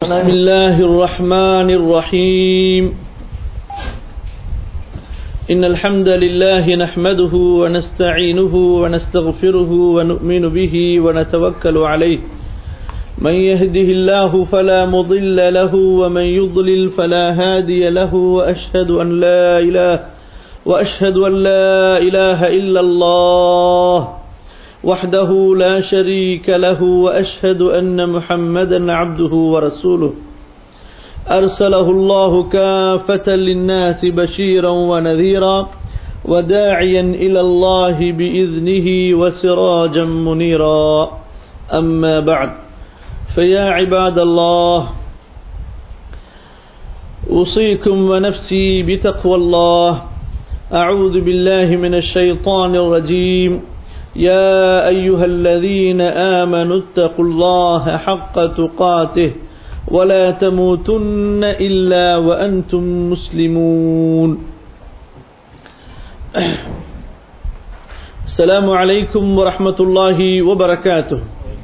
بسم الله الرحمن الرحيم إن الحمد لله نحمده ونستعينه ونستغفره ونؤمن به ونتوكل عليه من يهده الله فلا مضل له ومن يضلل فلا هادي له وأشهد أن لا إله وأشهد أن لا إله إلا الله وحده لا شريك له وأشهد أن محمدا عبده ورسوله أرسله الله كافة للناس بشيرا ونذيرا وداعيا إلى الله بإذنه وسراجا منيرا أما بعد فيا عباد الله أوصيكم ونفسي بتقوى الله أعوذ بالله من الشيطان الرجيم يا أيها الذين آمنوا اتقوا الله حق تقاته ولا تموتن إلا وأنتم مسلمون السلام عليكم ورحمة الله وبركاته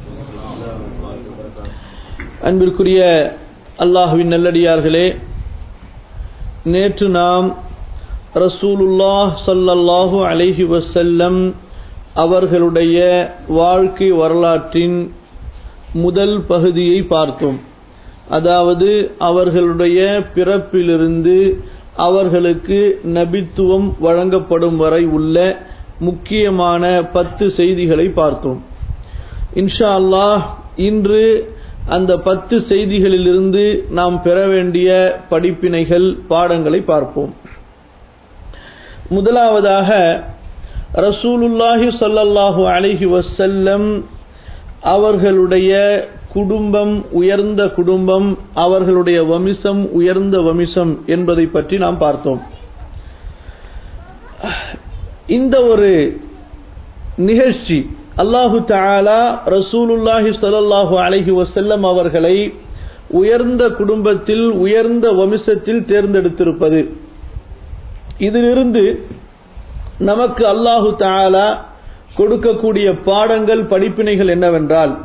அன்பிற்குரிய அல்லாஹுவின் நல்லடியார்களே நேற்று நாம் ரசூலுல்லாஹ் சல்லல்லாஹு அலைஹி வசல்லம் அவர்களுடைய வாழ்க்கை வரலாற்றின் முதல் பகுதியை பார்த்தோம் அதாவது அவர்களுடைய பிறப்பிலிருந்து அவர்களுக்கு நபித்துவம் வழங்கப்படும் வரை உள்ள முக்கியமான பத்து செய்திகளை பார்த்தோம் இன்ஷா அல்லாஹ் இன்று அந்த பத்து செய்திகளிலிருந்து நாம் பெற வேண்டிய படிப்பினைகள் பாடங்களை பார்ப்போம் முதலாவதாக ரசூலுல்லாஹி சொல்லல்லாஹு அலைஹி வசல்லம் அவர்களுடைய குடும்பம் உயர்ந்த குடும்பம் அவர்களுடைய வமிசம் உயர்ந்த வமிசம் என்பதை பற்றி நாம் பார்த்தோம் இந்த ஒரு நிகழ்ச்சி அல்லாஹு தாலா ரசூலுல்லாஹி சல்லாஹூ அலஹி வசல்லம் அவர்களை உயர்ந்த குடும்பத்தில் உயர்ந்த வம்சத்தில் தேர்ந்தெடுத்திருப்பது இதிலிருந்து நமக்கு அல்லாஹு தாலா கொடுக்கக்கூடிய பாடங்கள் படிப்பினைகள் என்னவென்றால்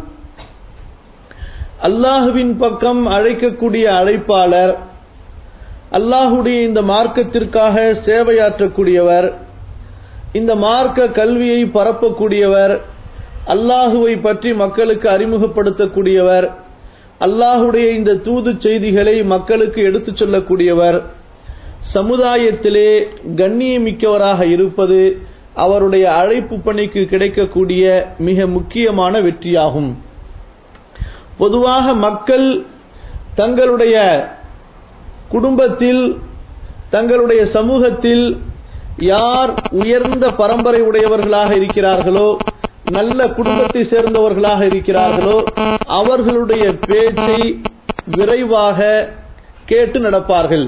அல்லாஹுவின் பக்கம் அழைக்கக்கூடிய அழைப்பாளர் அல்லாஹுடைய இந்த மார்க்கத்திற்காக சேவையாற்றக்கூடியவர் இந்த மார்க்க கல்வியை பரப்பக்கூடியவர் அல்லாஹுவை பற்றி மக்களுக்கு அறிமுகப்படுத்தக்கூடியவர் அல்லாஹுடைய இந்த தூது செய்திகளை மக்களுக்கு எடுத்துச் சொல்லக்கூடியவர் சமுதாயத்திலே கண்ணியமிக்கவராக இருப்பது அவருடைய அழைப்பு பணிக்கு கிடைக்கக்கூடிய மிக முக்கியமான வெற்றியாகும் பொதுவாக மக்கள் தங்களுடைய குடும்பத்தில் தங்களுடைய சமூகத்தில் யார் உயர்ந்த பரம்பரை உடையவர்களாக இருக்கிறார்களோ நல்ல குடும்பத்தை சேர்ந்தவர்களாக இருக்கிறார்களோ அவர்களுடைய பேச்சை விரைவாக கேட்டு நடப்பார்கள்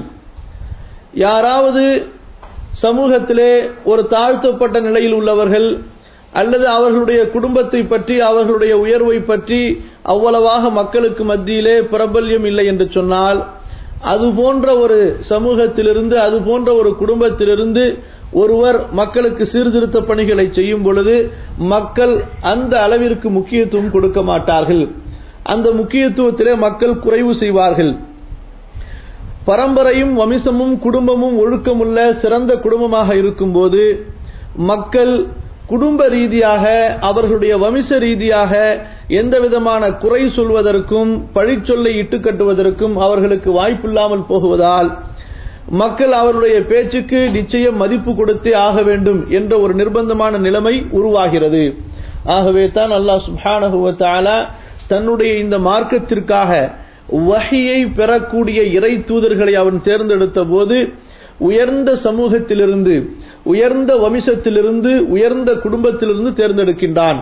யாராவது சமூகத்திலே ஒரு தாழ்த்தப்பட்ட நிலையில் உள்ளவர்கள் அல்லது அவர்களுடைய குடும்பத்தை பற்றி அவர்களுடைய உயர்வை பற்றி அவ்வளவாக மக்களுக்கு மத்தியிலே பிரபல்யம் இல்லை என்று சொன்னால் அது போன்ற ஒரு சமூகத்திலிருந்து அது போன்ற ஒரு குடும்பத்திலிருந்து ஒருவர் மக்களுக்கு சீர்திருத்த பணிகளை செய்யும் பொழுது மக்கள் அந்த அளவிற்கு முக்கியத்துவம் கொடுக்க மாட்டார்கள் அந்த முக்கியத்துவத்திலே மக்கள் குறைவு செய்வார்கள் பரம்பரையும் வம்சமும் குடும்பமும் ஒழுக்கமுள்ள சிறந்த குடும்பமாக இருக்கும்போது மக்கள் குடும்ப ரீதியாக அவர்களுடைய வம்ச ரீதியாக எந்த விதமான குறை சொல்வதற்கும் பழிச்சொல்லை இட்டுக்கட்டுவதற்கும் அவர்களுக்கு வாய்ப்பில்லாமல் போகுவதால் மக்கள் அவருடைய பேச்சுக்கு நிச்சயம் மதிப்பு கொடுத்தே ஆக வேண்டும் என்ற ஒரு நிர்பந்தமான நிலைமை உருவாகிறது ஆகவே தான் அல்லாஹ் சுபானகுவத்தாலா தன்னுடைய இந்த மார்க்கத்திற்காக வகையை பெறக்கூடிய இறை தூதர்களை அவன் தேர்ந்தெடுத்த போது உயர்ந்த சமூகத்திலிருந்து உயர்ந்த வம்சத்திலிருந்து உயர்ந்த குடும்பத்திலிருந்து தேர்ந்தெடுக்கின்றான்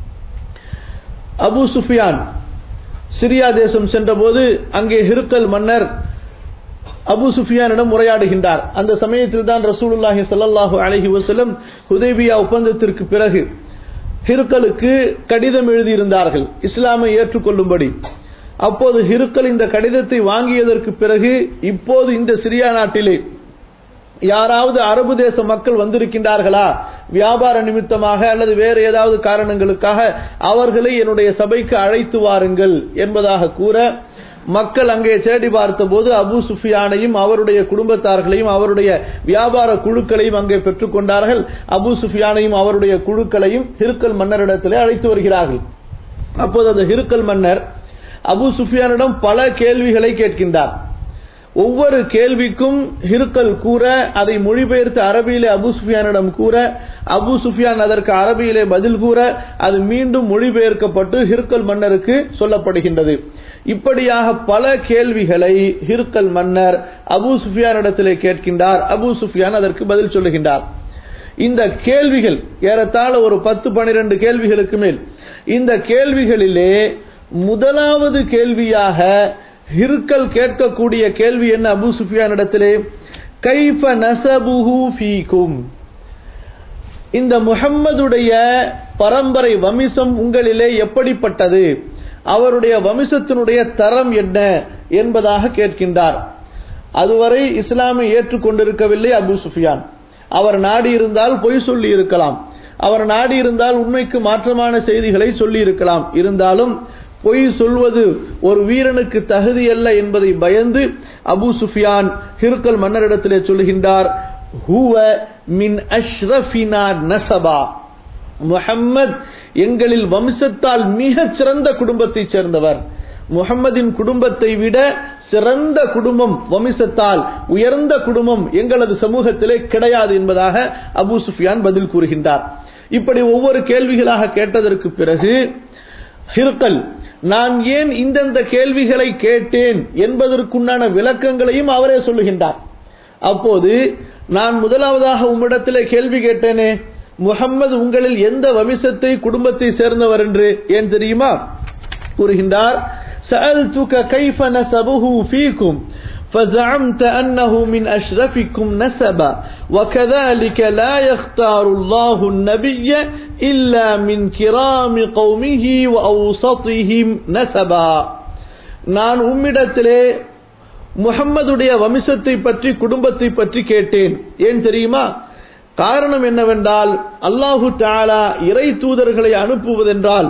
அபு சுஃபியான் சிரியா தேசம் சென்றபோது அங்கே ஹிருக்கல் மன்னர் அபு சுஃபியானிடம் உரையாடுகின்றார் அந்த சமயத்தில் தான் ரசூலுல்லாஹி சல்லாஹூ அலஹி வசலம் ஹுதேபியா ஒப்பந்தத்திற்கு பிறகு ஹிருக்கலுக்கு கடிதம் எழுதியிருந்தார்கள் இஸ்லாமை ஏற்றுக்கொள்ளும்படி அப்போது ஹிருக்கல் இந்த கடிதத்தை வாங்கியதற்கு பிறகு இப்போது இந்த சிரியா நாட்டிலே யாராவது அரபு தேச மக்கள் வந்திருக்கின்றார்களா வியாபார நிமித்தமாக அல்லது வேறு ஏதாவது காரணங்களுக்காக அவர்களை என்னுடைய சபைக்கு அழைத்து வாருங்கள் என்பதாக கூற மக்கள் அங்கே தேடி பார்த்தபோது அபு சுஃபியானையும் அவருடைய குடும்பத்தார்களையும் அவருடைய வியாபார குழுக்களையும் அங்கே பெற்றுக்கொண்டார்கள் அபு சுஃபியானையும் அவருடைய குழுக்களையும் ஹிருக்கல் மன்னரிடத்திலே அழைத்து வருகிறார்கள் அப்போது அந்த ஹிருக்கல் மன்னர் அபு சுஃபியானிடம் பல கேள்விகளை கேட்கின்றார் ஒவ்வொரு கேள்விக்கும் ஹிருக்கல் கூற அதை மொழிபெயர்த்து அரபியிலே அபு சுஃபியானிடம் கூற அபு சுஃபியான் அதற்கு அரபியிலே பதில் கூற அது மீண்டும் மொழிபெயர்க்கப்பட்டு ஹிருக்கல் மன்னருக்கு சொல்லப்படுகின்றது இப்படியாக பல கேள்விகளை ஹிருக்கல் மன்னர் அபு சுஃபியானிடத்திலே கேட்கின்றார் அபு சுஃபியான் அதற்கு பதில் சொல்லுகின்றார் இந்த கேள்விகள் ஏறத்தாழ ஒரு பத்து பனிரெண்டு கேள்விகளுக்கு மேல் இந்த கேள்விகளிலே முதலாவது கேள்வியாக ஹிருக்கல் கேட்கக்கூடிய கேள்வி என்ன அபு சுஃபியான் இடத்திலே கைஃப நசபுஹு ஃபீக்கும் இந்த முஹம்மதுடைய பரம்பரை வம்சம் உங்களிலே எப்படிப்பட்டது அவருடைய வம்சத்தினுடைய தரம் என்ன என்பதாக கேட்கின்றார் அதுவரை இஸ்லாமை ஏற்றுக்கொண்டிருக்கவில்லை அபு சுஃபியான் அவர் நாடி இருந்தால் பொய் சொல்லி இருக்கலாம் அவர் நாடி இருந்தால் உண்மைக்கு மாற்றமான செய்திகளை சொல்லி இருக்கலாம் இருந்தாலும் பொய் சொல்வது ஒரு வீரனுக்கு தகுதி அல்ல என்பதை பயந்து அபு சுஃபியான் ஹிருக்கல் மன்னரிடத்திலே சொல்கின்றார் ஹுவ மின் அஷ்ரஃபினா நசபா முஹம்மத் எங்களில் வம்சத்தால் மிகச் சிறந்த குடும்பத்தைச் சேர்ந்தவர் முகம்மதின் குடும்பத்தை விட சிறந்த குடும்பம் வம்சத்தால் உயர்ந்த குடும்பம் எங்களது சமூகத்திலே கிடையாது என்பதாக அபு சுஃபியான் பதில் கூறுகின்றார் இப்படி ஒவ்வொரு கேள்விகளாக கேட்டதற்கு பிறகு ஹிருக்கல் நான் ஏன் இந்தந்த கேள்விகளை கேட்டேன் என்பதற்குண்டான விளக்கங்களையும் அவரே சொல்லுகின்றார் அப்போது நான் முதலாவதாக உம்மிடத்திலே கேள்வி கேட்டேனே முகம்மது உங்களில் எந்த வம்சத்தை குடும்பத்தை சேர்ந்தவர் என்று ஏன் தெரியுமா கூறுகின்றார் سألتك كيف نسبه فيكم فزعمت أنه من أشرفكم نسبا وكذلك لا يختار الله النبي إلا من كرام قومه وأوسطهم نسبا நான் உம்மிடத்திலே முகம்மதுடைய வம்சத்தை பற்றி குடும்பத்தை பற்றி கேட்டேன் ஏன் தெரியுமா காரணம் என்னவென்றால் அல்லாஹு தாலா இறை தூதர்களை அனுப்புவதென்றால்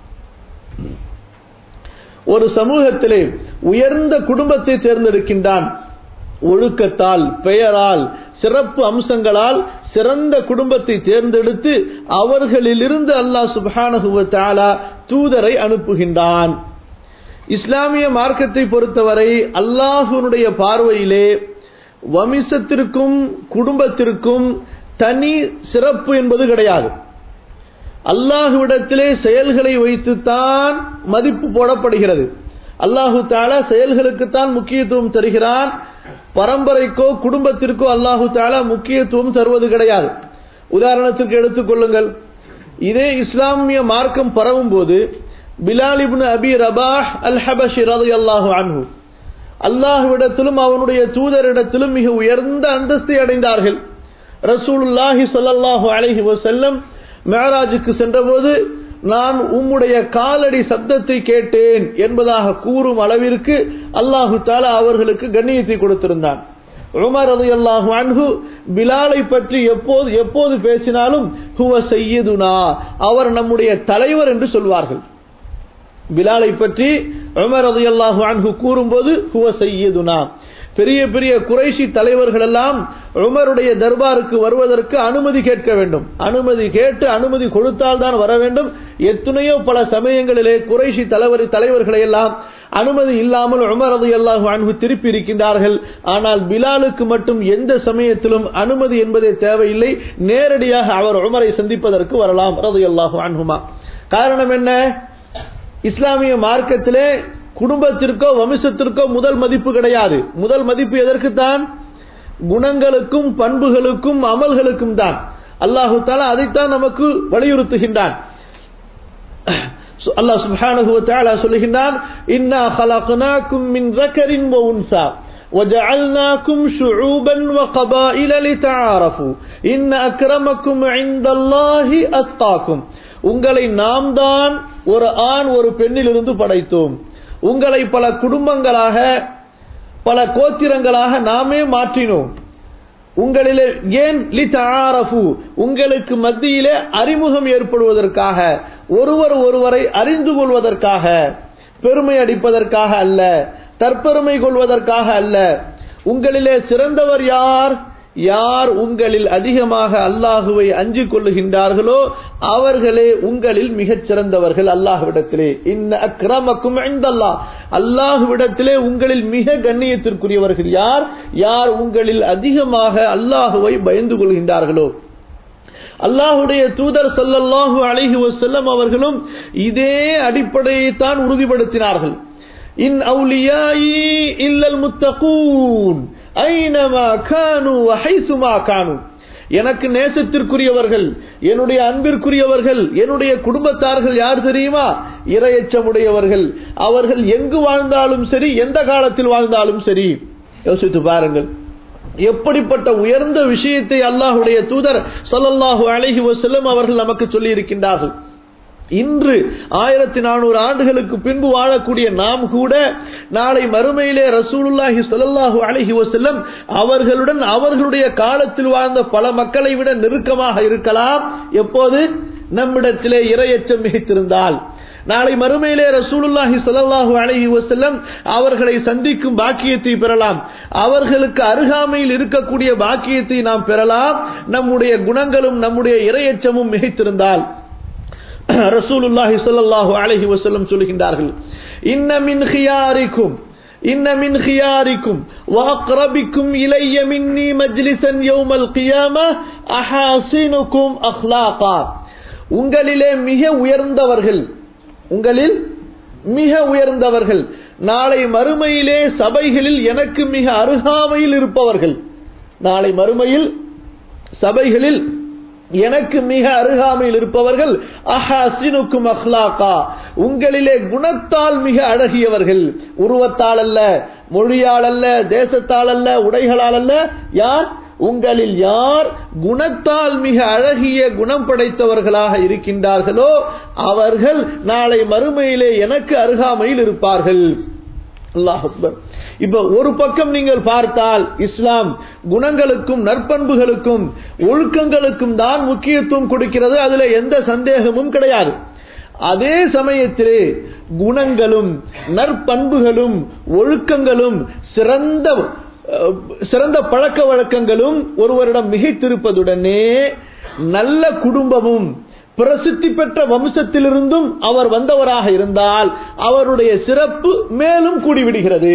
ஒரு சமூகத்திலே உயர்ந்த குடும்பத்தை தேர்ந்தெடுக்கின்றான் ஒழுக்கத்தால் பெயரால் சிறப்பு அம்சங்களால் சிறந்த குடும்பத்தை தேர்ந்தெடுத்து அவர்களிலிருந்து அல்லாஹ் சுபானகுவ தாலா தூதரை அனுப்புகின்றான் இஸ்லாமிய மார்க்கத்தை பொறுத்தவரை அல்லாஹுனுடைய பார்வையிலே வம்சத்திற்கும் குடும்பத்திற்கும் தனி சிறப்பு என்பது கிடையாது அல்லாஹுவிடத்திலே செயல்களை வைத்துத்தான் மதிப்பு போடப்படுகிறது அல்லாஹு தாலா செயல்களுக்குத்தான் முக்கியத்துவம் தருகிறான் பரம்பரைக்கோ குடும்பத்திற்கோ அல்லாஹு தாலா முக்கியத்துவம் தருவது கிடையாது உதாரணத்திற்கு எடுத்துக்கொள்ளுங்கள் இதே இஸ்லாமிய மார்க்கம் பரவும் போது பிலாலிபின் அபி ரபாஹ் அல் ஹபஷி ரது அல்லாஹு அன்ஹு அல்லாஹுவிடத்திலும் அவனுடைய தூதரிடத்திலும் மிக உயர்ந்த அந்தஸ்தை அடைந்தார்கள் ரசூலுல்லாஹி சொல்லல்லாஹு அலஹி வசல்லம் மேராஜுக்கு சென்றபோது நான் உம்முடைய காலடி சப்தத்தை கேட்டேன் என்பதாக கூறும் அளவிற்கு அல்லாஹு தாலா அவர்களுக்கு கண்ணியத்தை கொடுத்திருந்தான் உமர் அது அல்லாஹு அன்ஹு பிலாலை பற்றி எப்போது எப்போது பேசினாலும் ஹுவ செய்யதுனா அவர் நம்முடைய தலைவர் என்று சொல்வார்கள் பிலாலை பற்றி உமர் அது அல்லாஹு அன்ஹு கூறும்போது ஹுவ செய்யதுனா பெரிய பெரிய குறைஷி தலைவர்கள் எல்லாம் உமருடைய தர்பாருக்கு வருவதற்கு அனுமதி கேட்க வேண்டும் அனுமதி கேட்டு அனுமதி கொடுத்தால் தான் வர வேண்டும் எத்தனையோ பல சமயங்களிலே குறைஷி தலைவர் தலைவர்களை எல்லாம் அனுமதி இல்லாமல் உமரது அல்லாஹு அன்பு திருப்பி இருக்கின்றார்கள் ஆனால் பிலாலுக்கு மட்டும் எந்த சமயத்திலும் அனுமதி என்பதே தேவையில்லை நேரடியாக அவர் உமரை சந்திப்பதற்கு வரலாம் ரது அல்லாஹு அன்புமா காரணம் என்ன இஸ்லாமிய மார்க்கத்திலே குடும்பத்திற்கோ வம்சத்திற்கோ முதல் மதிப்பு கிடையாது முதல் மதிப்பு எதற்குத்தான் குணங்களுக்கும் பண்புகளுக்கும் அமல்களுக்கும் தான் அல்லாஹு தாலா அதைத்தான் நமக்கு வலியுறுத்துகின்றான் அல்லாஹ் சுப்ஹானஹு வ தஆலா சொல்லுகின்றான் இன்னா خلقناكم من ذكر وانثى وجعلناكم شعوبا وقبائل لتعارفوا ان اكرمكم عند الله اتقاكم உங்களை நாம் தான் ஒரு ஆண் ஒரு பெண்ணிலிருந்து படைத்தோம் உங்களை பல குடும்பங்களாக பல கோத்திரங்களாக நாமே மாற்றினோம் உங்களிலே ஏன் லிதாரஃபு உங்களுக்கு மத்தியிலே அறிமுகம் ஏற்படுவதற்காக ஒருவர் ஒருவரை அறிந்து கொள்வதற்காக பெருமை அடிப்பதற்காக அல்ல தற்பெருமை கொள்வதற்காக அல்ல உங்களிலே சிறந்தவர் யார் யார் உங்களில் அதிகமாக அல்லாஹுவை அஞ்சிக் கொள்ளுகின்றார்களோ அவர்களே உங்களில் மிகச் சிறந்தவர்கள் அல்லாஹுவிடத்திலே இன்ன அக்ரமக்கும் அல்லாஹ் அல்லாஹுவிடத்திலே உங்களில் மிக கண்ணியத்திற்குரியவர்கள் யார் யார் உங்களில் அதிகமாக அல்லாஹுவை பயந்து கொள்கின்றார்களோ அல்லாஹுடைய தூதர் சல்லல்லாஹு அலைஹி வஸல்லம் அவர்களும் இதே அடிப்படையை தான் உறுதிப்படுத்தினார்கள் இன் அவுலியாயி இல்லல் முத்தகூன் ஐனமா கானு ஹைசுமா கானு எனக்கு நேசத்திற்குரியவர்கள் என்னுடைய அன்பிற்குரியவர்கள் என்னுடைய குடும்பத்தார்கள் யார் தெரியுமா இரையச்சமுடையவர்கள் அவர்கள் எங்கு வாழ்ந்தாலும் சரி எந்த காலத்தில் வாழ்ந்தாலும் சரி யோசித்து பாருங்கள் எப்படிப்பட்ட உயர்ந்த விஷயத்தை அல்லாஹுடைய தூதர் சல்லல்லாஹு அலைஹி வஸல்லம் அவர்கள் நமக்கு சொல்லி இருக்கின்றார்கள் இன்று ஆயிரத்தி நானூறு ஆண்டுகளுக்கு பின்பு வாழக்கூடிய நாம் கூட நாளை மறுமையிலே ரசூலுல்லாஹி ஸல்லல்லாஹு அலைஹி வஸல்லம் அவர்களுடன் அவர்களுடைய காலத்தில் வாழ்ந்த பல மக்களை விட நெருக்கமாக இருக்கலாம் எப்போது நம்மிடத்திலே இரையச்சம் மிகைத்திருந்தால் நாளை மறுமையிலே ரசூலுல்லாஹி ஸல்லல்லாஹு அலைஹி வஸல்லம் அவர்களை சந்திக்கும் பாக்கியத்தை பெறலாம் அவர்களுக்கு அருகாமையில் இருக்கக்கூடிய பாக்கியத்தை நாம் பெறலாம் நம்முடைய குணங்களும் நம்முடைய இரையச்சமும் மிகைத்திருந்தால் ரசூலுல்லாஹி ஸல்லல்லாஹு அலைஹி வஸல்லம் சொல்கின்றார்கள் இன்ன மின் ஹியாரிக்கும் இன்ன மின் ஹியாரிக்கும் வஅக்ரபிக்கும் இலைய மின்னி மஜ்லிஸன் யௌமல் கியாமah அஹாசினுக்கும் அக்லாகா உங்களிலே மிக உயர்ந்தவர்கள் உங்களில் மிக உயர்ந்தவர்கள் நாளை மறுமையிலே சபைகளில் எனக்கு மிக அருகாமையில் இருப்பவர்கள் நாளை மறுமையில் சபைகளில் எனக்கு மிக அருகாமையில் இருப்பவர்கள் அஹாசினுக்கும் அஹ்லாக்கா உங்களிலே குணத்தால் மிக அழகியவர்கள் உருவத்தால் அல்ல மொழியால் அல்ல தேசத்தால் அல்ல உடைகளால் அல்ல யார் உங்களில் யார் குணத்தால் மிக அழகிய குணம் படைத்தவர்களாக இருக்கின்றார்களோ அவர்கள் நாளை மறுமையிலே எனக்கு அருகாமையில் இருப்பார்கள் அல்லாஹ் அக்பர் இப்ப ஒரு பக்கம் நீங்கள் பார்த்தால் இஸ்லாம் குணங்களுக்கும் நற்பண்புகளுக்கும் ஒழுக்கங்களுக்கும் தான் முக்கியத்துவம் கொடுக்கிறது அதுல எந்த சந்தேகமும் கிடையாது அதே சமயத்திலே குணங்களும் நற்பண்புகளும் ஒழுக்கங்களும் சிறந்த சிறந்த பழக்க வழக்கங்களும் ஒருவரிடம் மிகைத்திருப்பதுடனே நல்ல குடும்பமும் பிரசித்தி பெற்ற வம்சத்திலிருந்தும் அவர் வந்தவராக இருந்தால் அவருடைய சிறப்பு மேலும் கூடிவிடுகிறது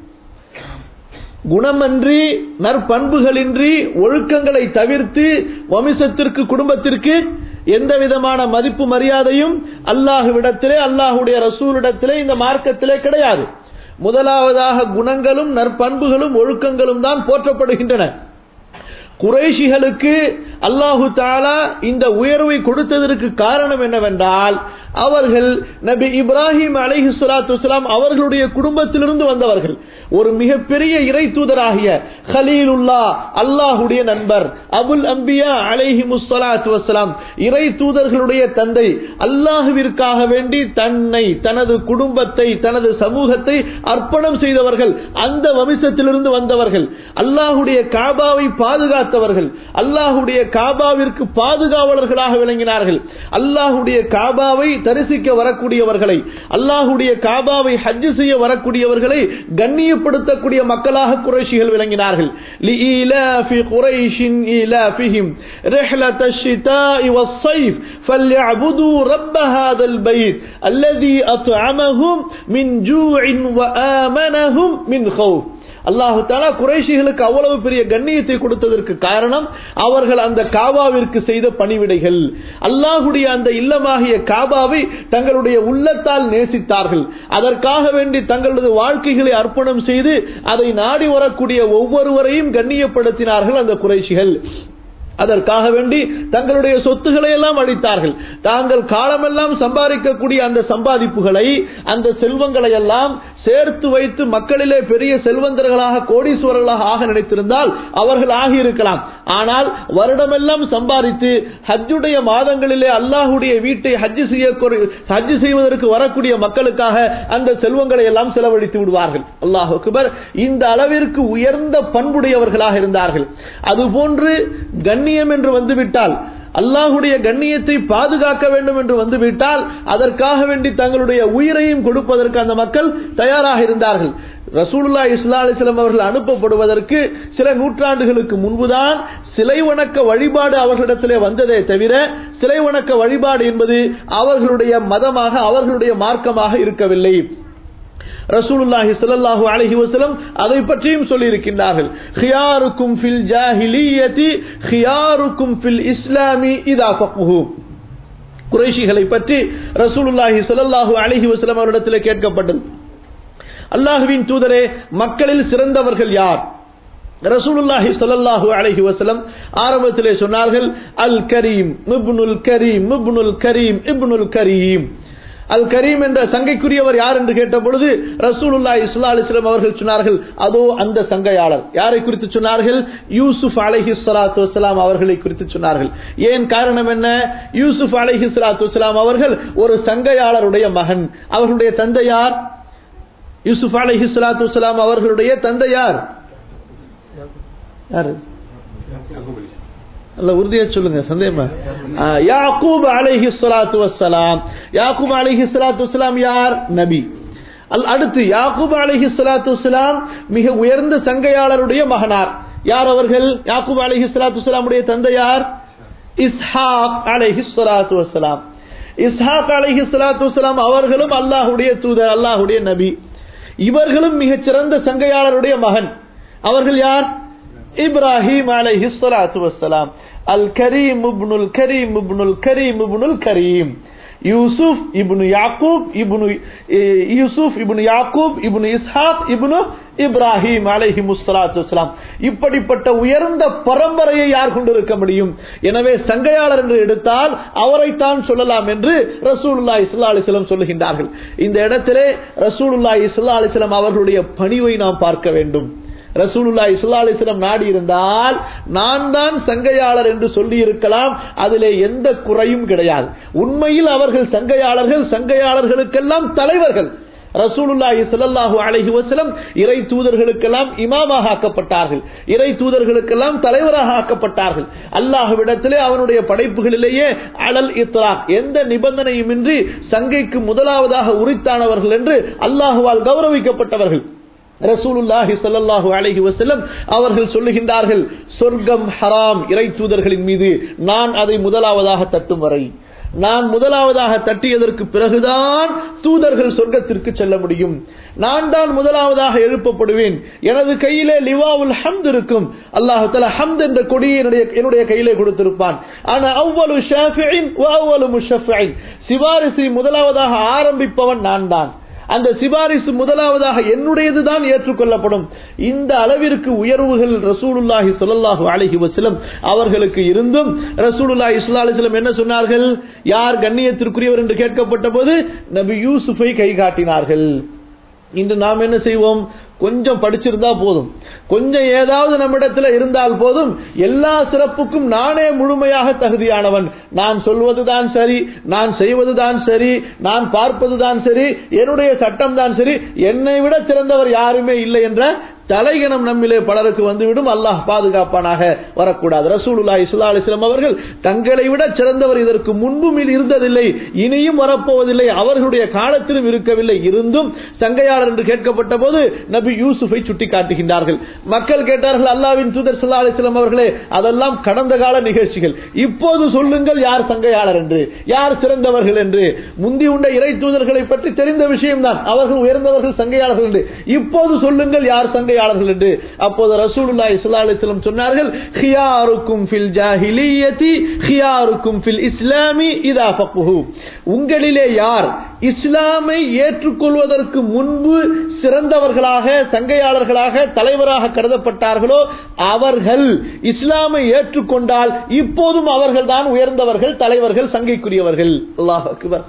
குணமன்றி நற்பண்புகளின்றி ஒழுக்கங்களை தவிர்த்து வம்சத்திற்கு குடும்பத்திற்கு எந்த விதமான மதிப்பு மரியாதையும் அல்லாஹுவிடத்திலே அல்லாஹுடைய ரசூலிடத்திலே இந்த மார்க்கத்திலே கிடையாது முதலாவதாக குணங்களும் நற்பண்புகளும் ஒழுக்கங்களும் தான் போற்றப்படுகின்றன குறைஷிகளுக்கு அல்லாஹு தாலா இந்த உயர்வை கொடுத்ததற்கு காரணம் என்னவென்றால் அவர்கள் நபி இப்ராஹிம் அலைஹி சலாத்து வலாம் அவர்களுடைய குடும்பத்திலிருந்து வந்தவர்கள் ஒரு மிகப்பெரிய இறை தூதராகிய ஹலீலுல்லா அல்லாஹுடைய நண்பர் அபுல் அம்பியா அலைஹி முஸ்லாத்து வசலாம் இறை தூதர்களுடைய தந்தை அல்லாஹுவிற்காக வேண்டி தன்னை தனது குடும்பத்தை தனது சமூகத்தை அர்ப்பணம் செய்தவர்கள் அந்த வம்சத்திலிருந்து வந்தவர்கள் அல்லாஹுடைய காபாவை பாதுகாத்தவர்கள் அல்லாஹுடைய காபாவிற்கு பாதுகாவலர்களாக விளங்கினார்கள் அல்லாஹுடைய காபாவை தரிசிக்க வரக்கூடியவர்களை அல்லாஹுடைய காபாவை ஹஜ்ஜு செய்ய வரக்கூடியவர்களை கண்ணியப்படுத்தக்கூடிய மக்களாக குறைஷிகள் விளங்கினார்கள் لإيلاف قريش إيلافهم رحلة الشتاء والصيف فليعبدوا رب هذا البيت الذي أطعمهم من جوع وآمنهم من خوف அல்லாஹு தாலா குறைஷிகளுக்கு அவ்வளவு பெரிய கண்ணியத்தை கொடுத்ததற்கு காரணம் அவர்கள் அந்த காபாவிற்கு செய்த பணிவிடைகள் அல்லாஹுடைய அந்த இல்லமாகிய காபாவை தங்களுடைய உள்ளத்தால் நேசித்தார்கள் அதற்காக வேண்டி தங்களது வாழ்க்கைகளை அர்ப்பணம் செய்து அதை நாடி வரக்கூடிய ஒவ்வொருவரையும் கண்ணியப்படுத்தினார்கள் அந்த குறைஷிகள் அதற்காக வேண்டி தங்களுடைய சொத்துக்களை எல்லாம் அழித்தார்கள் தாங்கள் காலமெல்லாம் சம்பாதிக்கக்கூடிய அந்த சம்பாதிப்புகளை அந்த செல்வங்களை எல்லாம் சேர்த்து வைத்து மக்களிலே பெரிய செல்வந்தர்களாக கோடீஸ்வரர்களாக ஆக நினைத்திருந்தால் அவர்கள் ஆகியிருக்கலாம் ஆனால் வருடமெல்லாம் சம்பாதித்து ஹஜ்ஜுடைய மாதங்களிலே அல்லாஹுடைய வீட்டை ஹஜ்ஜு செய்ய ஹஜ்ஜு செய்வதற்கு வரக்கூடிய மக்களுக்காக அந்த செல்வங்களை எல்லாம் செலவழித்து விடுவார்கள் அல்லாஹ் அக்பர் இந்த அளவிற்கு உயர்ந்த பண்புடையவர்களாக இருந்தார்கள் அதுபோன்று கண்ணியம் என்று வந்துவிட்டால் அல்லாஹுடைய கண்ணியத்தை பாதுகாக்க வேண்டும் என்று வந்துவிட்டால் அதற்காக வேண்டி தங்களுடைய உயிரையும் கொடுப்பதற்கு அந்த மக்கள் தயாராக இருந்தார்கள் ரசூலுல்லா இஸ்லா அலிஸ்லாம் அவர்கள் அனுப்பப்படுவதற்கு சில நூற்றாண்டுகளுக்கு முன்புதான் சிலை வணக்க வழிபாடு அவர்களிடத்திலே வந்ததே தவிர சிலை வணக்க வழிபாடு என்பது அவர்களுடைய மதமாக அவர்களுடைய மார்க்கமாக இருக்கவில்லை ரசூலுல்லாஹி ஸல்லல்லாஹு அலைஹி வஸல்லம் அதை பற்றியும் சொல்லி இருக்கின்றார்கள் ஹியாருக்கும் ஃபில் ஜாஹிலியதி ஹியாருக்கும் ஃபில் இஸ்லாமி இதா ஃபக்ஹு குறைஷிகளை பற்றி ரசூலுல்லாஹி ஸல்லல்லாஹு அலைஹி வஸல்லம் அவரிடத்தில் கேட்கப்பட்டது அல்லாஹுவின் தூதரே மக்களில் சிறந்தவர்கள் யார் ரசூலுல்லாஹி ஸல்லல்லாஹு அலைஹி வஸல்லம் ஆரம்பத்திலே சொன்னார்கள் அல் கரீம் இப்னுல் கரீம் இப்னுல் கரீம் இப்னுல் கரீம் அல் கரீம் என்ற சங்கைக்குரியவர் யார் என்று கேட்ட பொழுது ரசூலுல்லா இஸ்லா அலிஸ்லாம் அவர்கள் சொன்னார்கள் அதோ அந்த சங்கையாளர் யாரை குறித்து சொன்னார்கள் யூசுப் அலஹி சலாத்து வலாம் அவர்களை குறித்து சொன்னார்கள் ஏன் காரணம் என்ன யூசுப் அலஹி சலாத்து வலாம் அவர்கள் ஒரு சங்கையாளருடைய மகன் அவர்களுடைய தந்தையார் யூசுப் அலஹி சலாத்து வலாம் அவர்களுடைய தந்தையார் யாரு நல்ல உறுதியா சொல்லுங்க சந்தேகமா யாக்கூப் அலைஹி ஸலாத்து வஸ்ஸலாம் யாக்கூப் அலைஹி ஸலாத்து வஸ்ஸலாம் யார் நபி அல் அடுத்து யாக்கூப் அலைஹி ஸலாத்து வஸ்ஸலாம் மிக உயர்ந்த சங்கையாளருடைய மகனார் யார் அவர்கள் யாக்கூப் அலைஹி ஸலாத்து வஸ்ஸலாமுடைய தந்தையார் இஸ்ஹாக் அலைஹி ஸலாத்து வஸ்ஸலாம் இஸ்ஹாக் அலைஹி ஸலாத்து வஸ்ஸலாம் அவர்களும் அல்லாஹ்வுடைய தூதர் அல்லாஹ்வுடைய நபி இவர்களும் மிகச் சிறந்த சங்கையாளருடைய மகன் அவர்கள் யார் இப்ராஹிம் அலைஹி ஸலாத்து வஸ்ஸலாம் அல் கரீம் இப்னுல் கரீம் இப்னுல் கரீம் இப்னுல் கரீம் யூசுப் இப்னு யாக்கூப் இப்னு யூசுப் இப்னு யாக்கூப் இப்னு இஸ்ஹாக் இப்னு இப்ராஹிம் அலைஹி முஸ்ஸலாத்து வஸ்ஸலாம் இப்படிப்பட்ட உயர்ந்த பரம்பரையை யார் கொண்டிருக்க முடியும் எனவே சங்கையாளர் என்று எடுத்தால் அவரைத்தான் சொல்லலாம் என்று ரசூலுல்லாஹி ஸல்லல்லாஹு அலைஹி வஸல்லம் சொல்லுகின்றார்கள் இந்த இடத்திலே ரசூலுல்லாஹி ஸல்லல்லாஹு அலைஹி வஸல்லம் அவர்களுடைய பணிவை நாம் பார்க்க வேண்டும் ரசூலுல்லா இஸ்லா அலிஸ்லம் நாடி இருந்தால் நான் தான் சங்கையாளர் என்று சொல்லி இருக்கலாம் அதிலே எந்த குறையும் கிடையாது உண்மையில் அவர்கள் சங்கையாளர்கள் சங்கையாளர்களுக்கெல்லாம் தலைவர்கள் ரசூலுல்லாஹி ஸல்லல்லாஹு அலைஹி வஸல்லம் இறை தூதர்களுக்கெல்லாம் இமாமாக ஆக்கப்பட்டார்கள் இறை தூதர்களுக்கெல்லாம் தலைவராக ஆக்கப்பட்டார்கள் அல்லாஹ்விடத்திலே அவனுடைய படைப்புகளிலேயே அலல் இத்ராக் எந்த நிபந்தனையுமின்றி சங்கைக்கு முதலாவதாக உரித்தானவர்கள் என்று அல்லாஹுவால் கௌரவிக்கப்பட்டவர்கள் ரசூலுல்லாஹி ஸல்லல்லாஹு அலைஹி வஸல்லம் அவர்கள் சொல்லுகின்றார்கள் சொர்க்கம் ஹராம் இறை தூதர்களின் மீது நான் அதை முதலாவதாக தட்டும் வரை நான் முதலாவதாக தட்டியதற்கு பிறகுதான் தூதர்கள் சொர்க்கத்திற்கு செல்ல முடியும் நான் தான் முதலாவதாக எழுப்பப்படுவேன் எனது கையிலே லிவாவுல் ஹம்த் இருக்கும் அல்லாஹு தலா ஹம்த் என்ற கொடியை என்னுடைய என்னுடைய கையிலே கொடுத்திருப்பான் ஆனா அவ்வளவு ஷாஃபியின் அவ்வளவு முஷஃபின் சிபாரிசை முதலாவதாக ஆரம்பிப்பவன் நான் தான் அந்த சிபாரிசு முதலாவதாக என்னுடையதுதான் ஏற்றுக்கொள்ளப்படும் இந்த அளவிற்கு உயர்வுகள் ரசூலுல்லாஹி சொல்லல்லாஹு அலஹி வசலம் அவர்களுக்கு இருந்தும் ரசூலுல்லாஹி இஸ்லா அலிஸ்லம் என்ன சொன்னார்கள் யார் கண்ணியத்திற்குரியவர் என்று கேட்கப்பட்ட போது நபி யூசுஃபை கை காட்டினார்கள் இன்று நாம் என்ன செய்வோம் கொஞ்சம் படிச்சிருந்தா போதும் கொஞ்சம் ஏதாவது நம்மிடத்தில் இருந்தால் போதும் எல்லா சிறப்புக்கும் நானே முழுமையாக தகுதியானவன் நான் சொல்வதுதான் சரி நான் செய்வதுதான் சரி நான் பார்ப்பதுதான் சரி என்னுடைய சட்டம் தான் சரி என்னை விட சிறந்தவர் யாருமே இல்லை என்ற தலைகணம் நம்மிலே பலருக்கு வந்துவிடும் அல்லாஹ் பாதுகாப்பானாக வரக்கூடாது ரசூலுல்லா இஸ்லா அலிஸ்லாம் அவர்கள் தங்களை விட சிறந்தவர் இதற்கு முன்பும் இருந்ததில்லை இனியும் வரப்போவதில்லை அவர்களுடைய காலத்திலும் இருக்கவில்லை இருந்தும் சங்கையாளர் என்று கேட்கப்பட்ட போது நபி யூசுஃபை சுட்டி காட்டுகின்றார்கள் மக்கள் கேட்டார்கள் அல்லாவின் தூதர் சல்லா அலிஸ்லாம் அவர்களே அதெல்லாம் கடந்த கால நிகழ்ச்சிகள் இப்போது சொல்லுங்கள் யார் சங்கையாளர் என்று யார் சிறந்தவர்கள் என்று முந்தி உண்ட இறை தூதர்களை பற்றி தெரிந்த விஷயம்தான் அவர்கள் உயர்ந்தவர்கள் சங்கையாளர்கள் என்று இப்போது சொல்லுங்கள் யார் சங்கை சங்கையாளர்கள் என்று அப்போது ரசூலுல்லா இஸ்லா அலிஸ்லம் சொன்னார்கள் ஹியாருக்கும் ஃபில் ஜாஹிலியதி ஹியாருக்கும் ஃபில் இஸ்லாமி இதா ஃபக்ஹு உங்களிலே யார் இஸ்லாமை ஏற்றுக்கொள்வதற்கு முன்பு சிறந்தவர்களாக சங்கையாளர்களாக தலைவராக கருதப்பட்டார்களோ அவர்கள் இஸ்லாமை ஏற்றுக்கொண்டால் இப்போதும் அவர்கள் தான் உயர்ந்தவர்கள் தலைவர்கள் சங்கைக்குரியவர்கள் அல்லாஹ் அக்பர்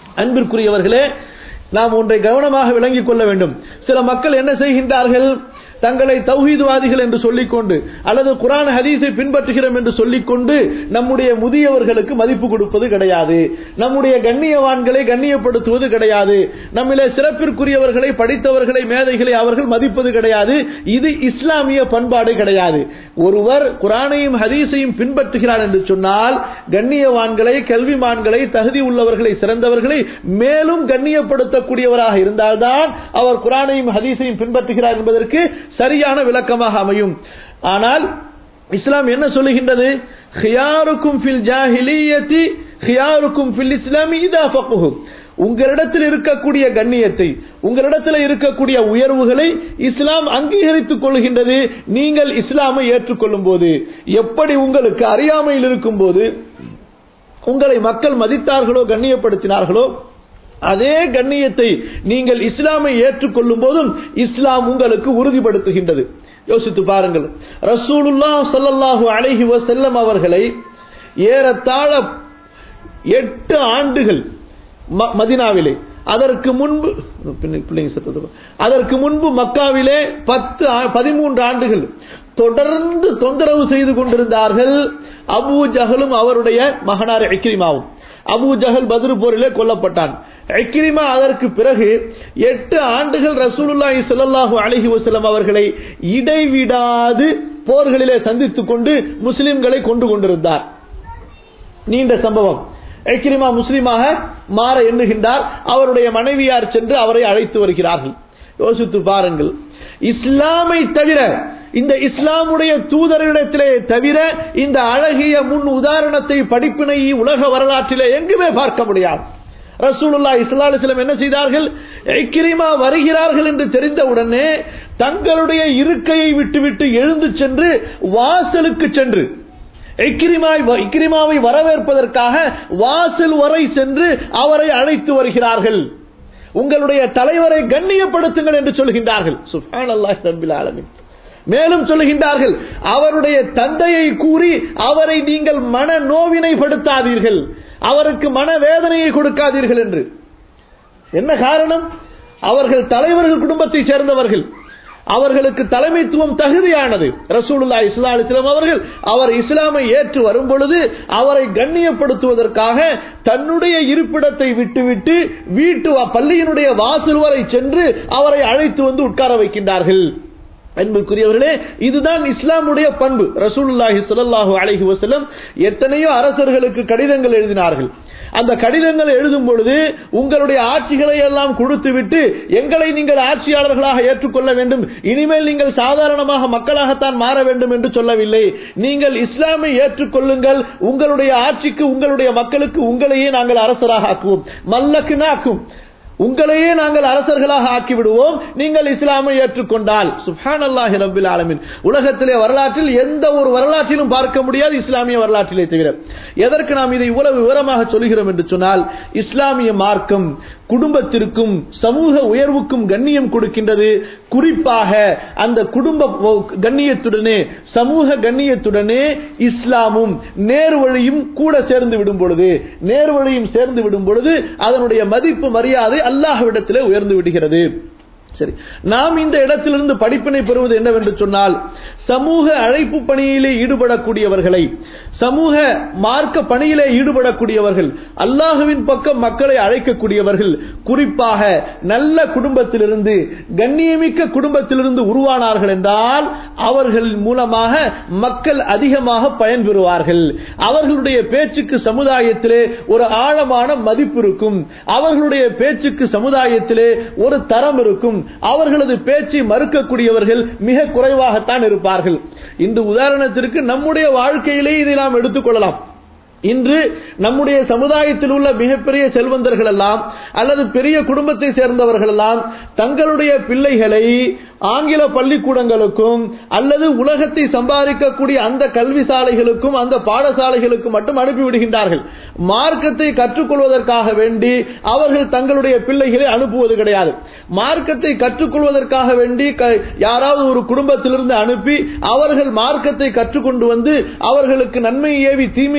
அன்பிற்குரியவர்களே நாம் ஒன்றை கவனமாக விளங்கிக் கொள்ள வேண்டும் சில மக்கள் என்ன செய்கின்றார்கள் தங்களை தௌஹீதுவாதிகள் என்று சொல்லிக்கொண்டு அல்லது குரான் ஹதீஸை பின்பற்றுகிறோம் என்று சொல்லிக்கொண்டு நம்முடைய முதியவர்களுக்கு மதிப்பு கொடுப்பது கிடையாது நம்முடைய கண்ணியவான்களை கண்ணியப்படுத்துவது கிடையாது நம்மிலே சிறப்பிற்குரியவர்களை படித்தவர்களை மேதைகளை அவர்கள் மதிப்பது கிடையாது இது இஸ்லாமிய பண்பாடு கிடையாது ஒருவர் குரானையும் ஹதீஸையும் பின்பற்றுகிறார் என்று சொன்னால் கண்ணியவான்களை கல்விமான்களை தகுதி உள்ளவர்களை சிறந்தவர்களை மேலும் கண்ணியப்படுத்தக்கூடியவராக இருந்தால்தான் அவர் குரானையும் ஹதீஸையும் பின்பற்றுகிறார் என்பதற்கு சரியான விளக்கமாக அமையும் ஆனால் இஸ்லாம் என்ன சொல்லுகின்றது ஹியாருக்கும் ஃபில் ஜாஹிலியத்தி ஹியாருக்கும் ஃபில் இஸ்லாமி இதா ஃபக்குஹு உங்களிடத்தில் இருக்கக்கூடிய கண்ணியத்தை உங்களிடத்தில் இருக்கக்கூடிய உயர்வுகளை இஸ்லாம் அங்கீகரித்துக் கொள்கின்றது நீங்கள் இஸ்லாமை ஏற்றுக்கொள்ளும் போது எப்படி உங்களுக்கு அறியாமையில் இருக்கும் போது உங்களை மக்கள் மதித்தார்களோ கண்ணியப்படுத்தினார்களோ அதே கண்ணியத்தை நீங்கள் இஸ்லாமை ஏற்றுக்கொள்ளும் போதும் இஸ்லாம் உங்களுக்கு உறுதிப்படுத்துகின்றது யோசித்து பாருங்கள் ரசூலுல்லா ஸல்லல்லாஹு அலைஹி வஸல்லம் அவர்களை ஏறத்தாழ எட்டு ஆண்டுகள் ம- மதீனாவிலே அதற்கு முன்பு பின்ன- பிள்ளைங்க சத்தத்தை பா- அதற்கு முன்பு மக்காவிலே பத்து ஆ- பதிமூன்று ஆண்டுகள் தொடர்ந்து தொந்தரவு செய்து கொண்டிருந்தார்கள் அபூ ஜஹலும் அவருடைய மகனார் இக்ரிமாவும் அபூ ஜஹல் பத்ரு போரிலே கொல்லப்பட்டான் இக்ரிமா அதற்கு பிறகு எட்டு ஆண்டுகள் ரசூலுல்லாஹி ஸல்லல்லாஹு அலைஹி வஸல்லம் அவர்களை இடைவிடாது போர்களிலே சந்தித்துக் கொண்டு முஸ்லிம்களை கொண்டு கொண்டிருந்தார் நீண்ட சம்பவம் எக்ரிமா முஸ்லிமாக மாற எண்ணுகின்றார் அவருடைய மனைவியார் சென்று அவரை அழைத்து வருகிறார்கள் யோசித்து பாருங்கள் இஸ்லாமை தவிர இந்த இஸ்லாமுடைய தூதரிடத்திலே தவிர இந்த அழகிய முன் உதாரணத்தை படிப்பினை உலக வரலாற்றிலே எங்குமே பார்க்க முடியாது ரசூலுல்லா இஸ்லாலிஸ்லம் என்ன செய்தார்கள் இக்ரிமா வருகிறார்கள் என்று தெரிந்தவுடனே தங்களுடைய இருக்கையை விட்டுவிட்டு எழுந்து சென்று வாசலுக்கு சென்று இக்ரிமாய் இக்ரிமாவை வரவேற்பதற்காக வாசல் வரை சென்று அவரை அழைத்து வருகிறார்கள் உங்களுடைய தலைவரை கண்ணியப்படுத்துங்கள் என்று சொல்கின்றார்கள் சுப்ஹானல்லாஹி ரப்பில் ஆலமீன் மேலும் சொல்லுகின்றார்கள் அவருடைய தந்தையை கூறி அவரை நீங்கள் மன நோவினைப்படுத்தாதீர்கள் அவருக்கு மன வேதனையை கொடுக்காதீர்கள் என்று என்ன காரணம் அவர்கள் தலைவர்கள் குடும்பத்தை சேர்ந்தவர்கள் அவர்களுக்கு தலைமைத்துவம் தகுதியானது ரசூலுல்லா இஸ்லா அலிஸ்லாம் அவர்கள் அவர் இஸ்லாமை ஏற்று வரும் பொழுது அவரை கண்ணியப்படுத்துவதற்காக தன்னுடைய இருப்பிடத்தை விட்டுவிட்டு வீட்டு வா- பள்ளியினுடைய வாசல் வரை சென்று அவரை அழைத்து வந்து உட்கார வைக்கின்றார்கள் அன்புக்குரியவர்களே இதுதான் இஸ்லாமுடைய பண்பு ரசூலுல்லாஹி ஸல்லல்லாஹு அலைஹி வஸல்லம் எத்தனையோ அரசர்களுக்கு கடிதங்கள் எழுதினார்கள் அந்த கடிதங்கள் எழுதும் பொழுது உங்களுடைய ஆட்சிகளை எல்லாம் கொடுத்துவிட்டு எங்களை நீங்கள் ஆட்சியாளர்களாக ஏற்றுக்கொள்ள வேண்டும் இனிமேல் நீங்கள் சாதாரணமாக மக்களாகத்தான் மாற வேண்டும் என்று சொல்லவில்லை நீங்கள் இஸ்லாமை ஏற்றுக்கொள்ளுங்கள் உங்களுடைய ஆட்சிக்கு உங்களுடைய மக்களுக்கு உங்களையே நாங்கள் அரசராக ஆக்குவோம் மல்லக்குனாக்கும் உங்களையே நாங்கள் அரசர்களாக ஆக்கி விடுவோம் நீங்கள் இஸ்லாமை ஏற்றுக்கொண்டால் சுஹான் அல்லாஹி ரபில் ஆலமின் உலகத்திலே வரலாற்றில் எந்த ஒரு வரலாற்றிலும் பார்க்க முடியாது இஸ்லாமிய வரலாற்றிலே தவிர எதற்கு நாம் இதை இவ்வளவு விவரமாக சொல்கிறோம் என்று சொன்னால் இஸ்லாமிய மார்க்கம் குடும்பத்திற்கும் சமூக உயர்வுக்கும் கண்ணியம் கொடுக்கின்றது குறிப்பாக அந்த குடும்ப கண்ணியத்துடனே சமூக கண்ணியத்துடனே இஸ்லாமும் நேர்வழியும் கூட சேர்ந்து விடும் பொழுது நேர்வழியும் சேர்ந்து விடும் பொழுது அதனுடைய மதிப்பு மரியாதை அல்லாஹ்விடத்திலே உயர்ந்து விடுகிறது சரி நாம் இந்த இடத்திலிருந்து படிப்பினை பெறுவது என்னவென்று சொன்னால் சமூக அழைப்பு பணியிலே ஈடுபடக்கூடியவர்களை சமூக மார்க்க பணியிலே ஈடுபடக்கூடியவர்கள் அல்லாஹுவின் பக்கம் மக்களை அழைக்கக்கூடியவர்கள் குறிப்பாக நல்ல குடும்பத்திலிருந்து கண்ணியமிக்க குடும்பத்திலிருந்து உருவானார்கள் என்றால் அவர்களின் மூலமாக மக்கள் அதிகமாக பயன்பெறுவார்கள் அவர்களுடைய பேச்சுக்கு சமுதாயத்திலே ஒரு ஆழமான மதிப்பு இருக்கும் அவர்களுடைய பேச்சுக்கு சமுதாயத்திலே ஒரு தரம் இருக்கும் அவர்களது பேச்சை மறுக்கக்கூடியவர்கள் மிக குறைவாகத்தான் இருப்பார்கள் இன்று உதாரணத்திற்கு நம்முடைய வாழ்க்கையிலே இதை நாம் எடுத்துக்கொள்ளலாம் இன்று நம்முடைய சமுதாயத்தில் உள்ள மிகப்பெரிய செல்வந்தர்கள் எல்லாம் அல்லது பெரிய குடும்பத்தை சேர்ந்தவர்கள் எல்லாம் தங்களுடைய பிள்ளைகளை ஆங்கில பள்ளிக்கூடங்களுக்கும் அல்லது உலகத்தை சம்பாதிக்கக்கூடிய அந்த கல்வி சாலைகளுக்கும் அந்த பாடசாலைகளுக்கும் மட்டும் அனுப்பிவிடுகின்றார்கள் மார்க்கத்தை கற்றுக்கொள்வதற்காக வேண்டி அவர்கள் தங்களுடைய பிள்ளைகளை அனுப்புவது கிடையாது மார்க்கத்தை கற்றுக்கொள்வதற்காக வேண்டி க- யாராவது ஒரு குடும்பத்திலிருந்து அனுப்பி அவர்கள் மார்க்கத்தை கற்றுக்கொண்டு வந்து அவர்களுக்கு நன்மையை ஏவி தீமையை தடுத்து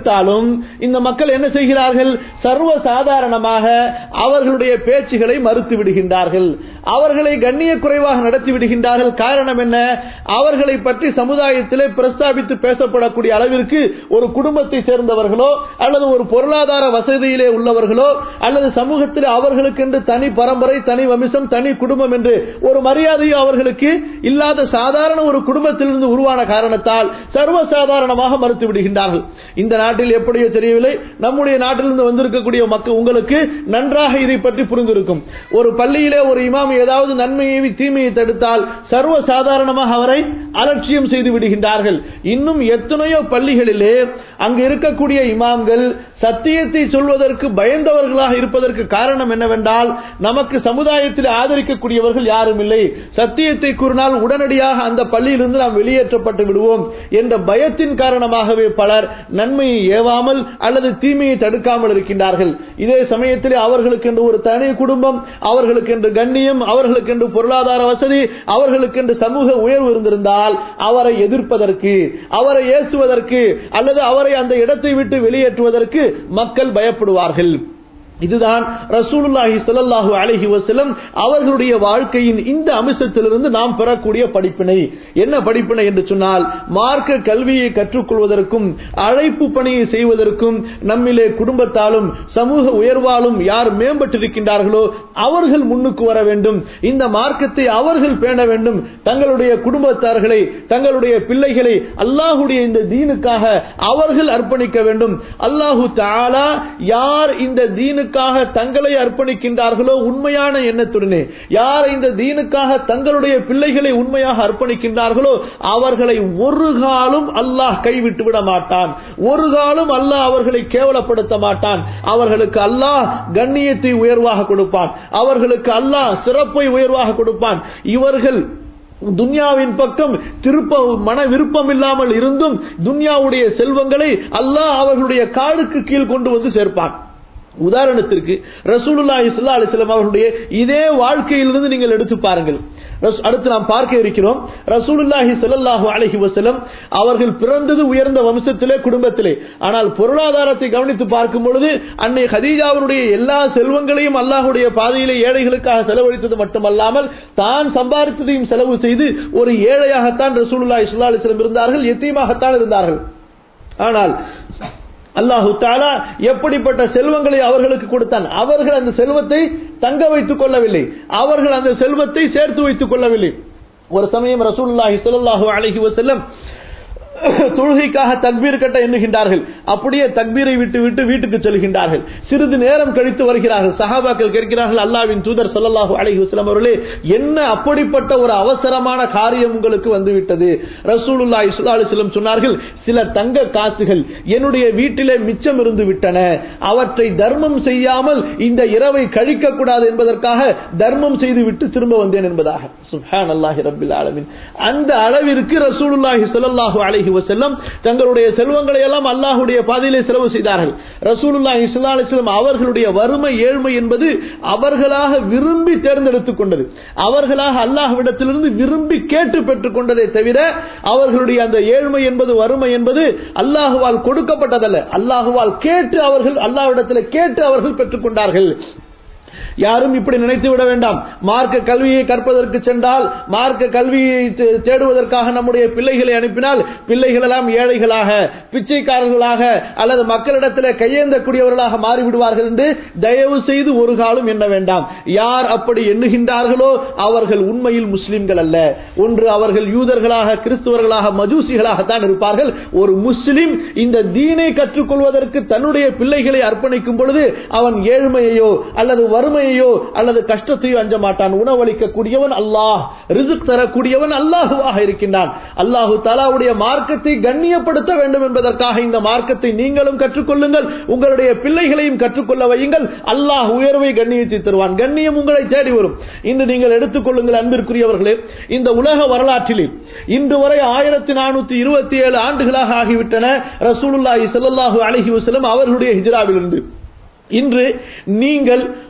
தடுத்தாலும் இந்த மக்கள் என்ன செய்கிறார்கள் சர்வ சாதாரணமாக அவர்களுடைய பேச்சுகளை மறுத்து விடுகின்றார்கள் அவர்களை கண்ணிய குறைவாக நடத்தி விடுகின்றார்கள் காரணம் என்ன அவர்களை பற்றி சமுதாயத்திலே பிரஸ்தாபித்து பேசப்படக்கூடிய அளவிற்கு ஒரு குடும்பத்தை சேர்ந்தவர்களோ அல்லது ஒரு பொருளாதார வசதியிலே உள்ளவர்களோ அல்லது சமூகத்தில் அவர்களுக்கென்று தனி பரம்பரை தனி வம்சம் தனி குடும்பம் என்று ஒரு மரியாதையோ அவர்களுக்கு இல்லாத சாதாரண ஒரு குடும்பத்திலிருந்து உருவான காரணத்தால் சர்வசாதாரணமாக மறுத்து விடுகின்றார்கள் இந்த நாட்டில் எப்படியோ தெரியவில்லை நம்முடைய நாட்டிலிருந்து வந்திருக்கக்கூடிய மக்கள் உங்களுக்கு நன்றாக இதை பற்றி புரிந்திருக்கும் ஒரு பள்ளியிலே ஒரு இமாம் ஏதாவது நன்மையை தீமையை தடுத்தால் சர்வ சாதாரணமாக அவரை அலட்சியம் செய்து விடுகின்றார்கள் இன்னும் எத்தனையோ பள்ளிகளிலே அங்கு இருக்கக்கூடிய இமாம்கள் சத்தியத்தை சொல்வதற்கு பயந்தவர்களாக இருப்பதற்கு காரணம் என்னவென்றால் நமக்கு சமுதாயத்தில் ஆதரிக்கக்கூடியவர்கள் யாரும் இல்லை சத்தியத்தை கூறினால் உடனடியாக அந்த பள்ளியிலிருந்து நாம் வெளியேற்றப்பட்டு விடுவோம் என்ற பயத்தின் காரணமாகவே பலர் நன்மையை ஏவாமல் அல்லது தீமையை தடுக்காமல் இருக்கின்றார்கள் இதே சமயத்தில் அவர்களுக்கென்று ஒரு தனி குடும்பம் அவர்களுக்கென்று கண்ணியம் அவர்களுக்கென்று பொருளாதார வசதி அவர்களுக்கென்று சமூக உயர்வு இருந்திருந்தால் அவரை எதிர்ப்பதற்கு அவரை ஏசுவதற்கு அல்லது அவரை அந்த இடத்தை விட்டு வெளியேற்றுவதற்கு மக்கள் பயப்படுவார்கள் இதுதான் ரசூலுல்லாஹி ஸல்லல்லாஹு அலைஹி வஸல்லம் அவர்களுடைய வாழ்க்கையின் இந்த அம்சத்திலிருந்து நாம் பெறக்கூடிய படிப்பினை என்ன படிப்பினை என்று சொன்னால் மார்க்க கல்வியை கற்றுக்கொள்வதற்கும் அழைப்பு பணியை செய்வதற்கும் நம்மிலே குடும்பத்தாலும் சமூக உயர்வாலும் யார் மேம்பட்டிருக்கின்றார்களோ அவர்கள் முன்னுக்கு வர வேண்டும் இந்த மார்க்கத்தை அவர்கள் பேண வேண்டும் தங்களுடைய குடும்பத்தார்களை தங்களுடைய பிள்ளைகளை அல்லாஹுடைய இந்த தீனுக்காக அவர்கள் அர்ப்பணிக்க வேண்டும் அல்லாஹு தாலா யார் இந்த தீனுக்காக தங்களை அர்ப்பணிக்கின்றார்களோ உண்மையான எண்ணத்துடனே யார் இந்த தீனுக்காக தங்களுடைய பிள்ளைகளை உண்மையாக அர்ப்பணிக்கின்றார்களோ அவர்களை ஒரு காலம் அல்லாஹ் கைவிட்டு விட மாட்டான் ஒரு காலம் அல்லாஹ் அவர்களை கேவலப்படுத்த மாட்டான் அவர்களுக்கு அல்லாஹ் கண்ணியத்தை உயர்வாக கொடுப்பான் அவர்களுக்கு அல்லாஹ் சிறப்பை உயர்வாக கொடுப்பான் இவர்கள் துன்யாவின் பக்கம் திருப்ப மன விருப்பம் இல்லாமல் இருந்தும் துன்யாவுடைய செல்வங்களை அல்லாஹ் அவர்களுடைய காலுக்கு கீழ் கொண்டு வந்து சேர்ப்பான் உதாரணத்திற்கு ரசூலுல்லா இஸ்லா அலிஸ்லாம் அவர்களுடைய இதே வாழ்க்கையிலிருந்து நீங்கள் எடுத்து பாருங்கள் அடுத்து நாம் பார்க்க இருக்கிறோம் ரசூலுல்லாஹி ஸல்லல்லாஹு அலைஹி வஸல்லம் அவர்கள் பிறந்தது உயர்ந்த வம்சத்திலே குடும்பத்திலே ஆனால் பொருளாதாரத்தை கவனித்து பார்க்கும் பொழுது அன்னை ஹதீஜாவுடைய எல்லா செல்வங்களையும் அல்லாஹ்வுடைய பாதையிலே ஏழைகளுக்காக செலவழித்தது மட்டுமல்லாமல் தான் சம்பாதித்ததையும் செலவு செய்து ஒரு ஏழையாகத்தான் ரசூலுல்லாஹி ஸல்லல்லாஹு அலைஹி வஸல்லம் இருந்தார்கள் எத்தீமாகத்தான் இருந்தார்கள் ஆனால் அல்லாஹு தாலா எப்படிப்பட்ட செல்வங்களை அவர்களுக்கு கொடுத்தான் அவர்கள் அந்த செல்வத்தை தங்க வைத்துக் கொள்ளவில்லை அவர்கள் அந்த செல்வத்தை சேர்த்து வைத்துக் கொள்ளவில்லை ஒரு சமயம் ரசூலுல்லாஹி ஸல்லல்லாஹு அலைஹி வஸல்லம் தொழுகைக்காக தக்பீர் கட்ட எண்ணுகின்றார்கள் அப்படியே தக்பீரை விட்டு விட்டு வீட்டுக்கு செல்கின்றார்கள் சிறிது நேரம் கழித்து வருகிறார்கள் சஹாபாக்கள் கேட்கிறார்கள் அல்லாவின் தூதர் சொல்லல்லாஹு அலைஹி வஸல்லம் அவர்களே என்ன அப்படிப்பட்ட ஒரு அவசரமான காரியம் உங்களுக்கு வந்துவிட்டது ரசூலுல்லா இஸ்லா அலிஸ்லம் சொன்னார்கள் சில தங்க காசுகள் என்னுடைய வீட்டிலே மிச்சம் இருந்து விட்டன அவற்றை தர்மம் செய்யாமல் இந்த இரவை கழிக்க கூடாது என்பதற்காக தர்மம் செய்து விட்டு திரும்ப வந்தேன் என்பதாக சுஹான் அல்லாஹி ரபில் ஆலமின் அந்த அளவிற்கு ரசூலுல்லாஹி ஸல்லல்லாஹு அலைஹி வஸல்லம் தங்களுடைய செல்வங்களை எல்லாம் அல்லாஹ்வுடைய பாதையிலே செலவு செய்தார்கள் ரசூலுல்லாஹி ஸல்லல்லாஹு அலைஹி வஸல்லம் அவர்களுடைய வறுமை ஏழ்மை என்பது அவர்களாக விரும்பி தேர்ந்தெடுத்துக் கொண்டது அவர்களாக அல்லாஹ்விடத்திலிருந்து விரும்பி கேட்டு பெற்றுக் கொண்டதை தவிர அவர்களுடைய அந்த ஏழ்மை என்பது வறுமை என்பது அல்லாஹுவால் கொடுக்கப்பட்டதல்ல அல்லாஹுவால் கேட்டு அவர்கள் அல்லாஹ்விடத்தில் கேட்டு அவர்கள் பெற்றுக் கொண்டார்கள் யாரும் இப்படி நினைத்து விட வேண்டாம் மார்க்க கல்வியை கற்பதற்கு சென்றால் மார்க்க கல்வியை தேடுவதற்காக நம்முடைய பிள்ளைகளை அனுப்பினால் பிள்ளைகள் எல்லாம் ஏழைகளாக பிச்சைக்காரர்களாக அல்லது மக்களிடத்தில் கையேந்தக்கூடியவர்களாக மாறிவிடுவார்கள் என்று தயவு செய்து ஒரு காலம் எண்ண வேண்டாம் யார் அப்படி எண்ணுகின்றார்களோ அவர்கள் உண்மையில் முஸ்லிம்கள் அல்ல ஒன்று அவர்கள் யூதர்களாக கிறிஸ்துவர்களாக மஜூசிகளாகத்தான் இருப்பார்கள் ஒரு முஸ்லிம் இந்த தீனை கற்றுக்கொள்வதற்கு தன்னுடைய பிள்ளைகளை அர்ப்பணிக்கும் பொழுது அவன் ஏழ்மையையோ அல்லது வறுமையையோ அல்லது கஷ்டத்தையோ அஞ்ச மாட்டான் உணவளிக்கக்கூடியவன் அல்லாஹ் ரிசுக் தரக்கூடியவன் அல்லாஹுவாக இருக்கின்றான் அல்லாஹு தாலாவுடைய மார்க்கத்தை கண்ணியப்படுத்த வேண்டும் என்பதற்காக இந்த மார்க்கத்தை நீங்களும் கற்றுக்கொள்ளுங்கள் உங்களுடைய பிள்ளைகளையும் கற்றுக்கொள்ள வையுங்கள் அல்லாஹ் உயர்வை கண்ணியத்தை தருவான் கண்ணியம் உங்களை தேடி வரும் இன்று நீங்கள் எடுத்துக்கொள்ளுங்கள் அன்பிற்குரியவர்களே இந்த உலக வரலாற்றிலே இன்று வரை ஆயிரத்தி நானூத்தி இருபத்தி ஏழு ஆண்டுகளாக ஆகிவிட்டன ரசூலுல்லாஹி ஸல்லல்லாஹு அலைஹி வஸல்லம் அவர்களுடைய ஹிஜ்ராவிலிருந்து இன்று நீங்கள்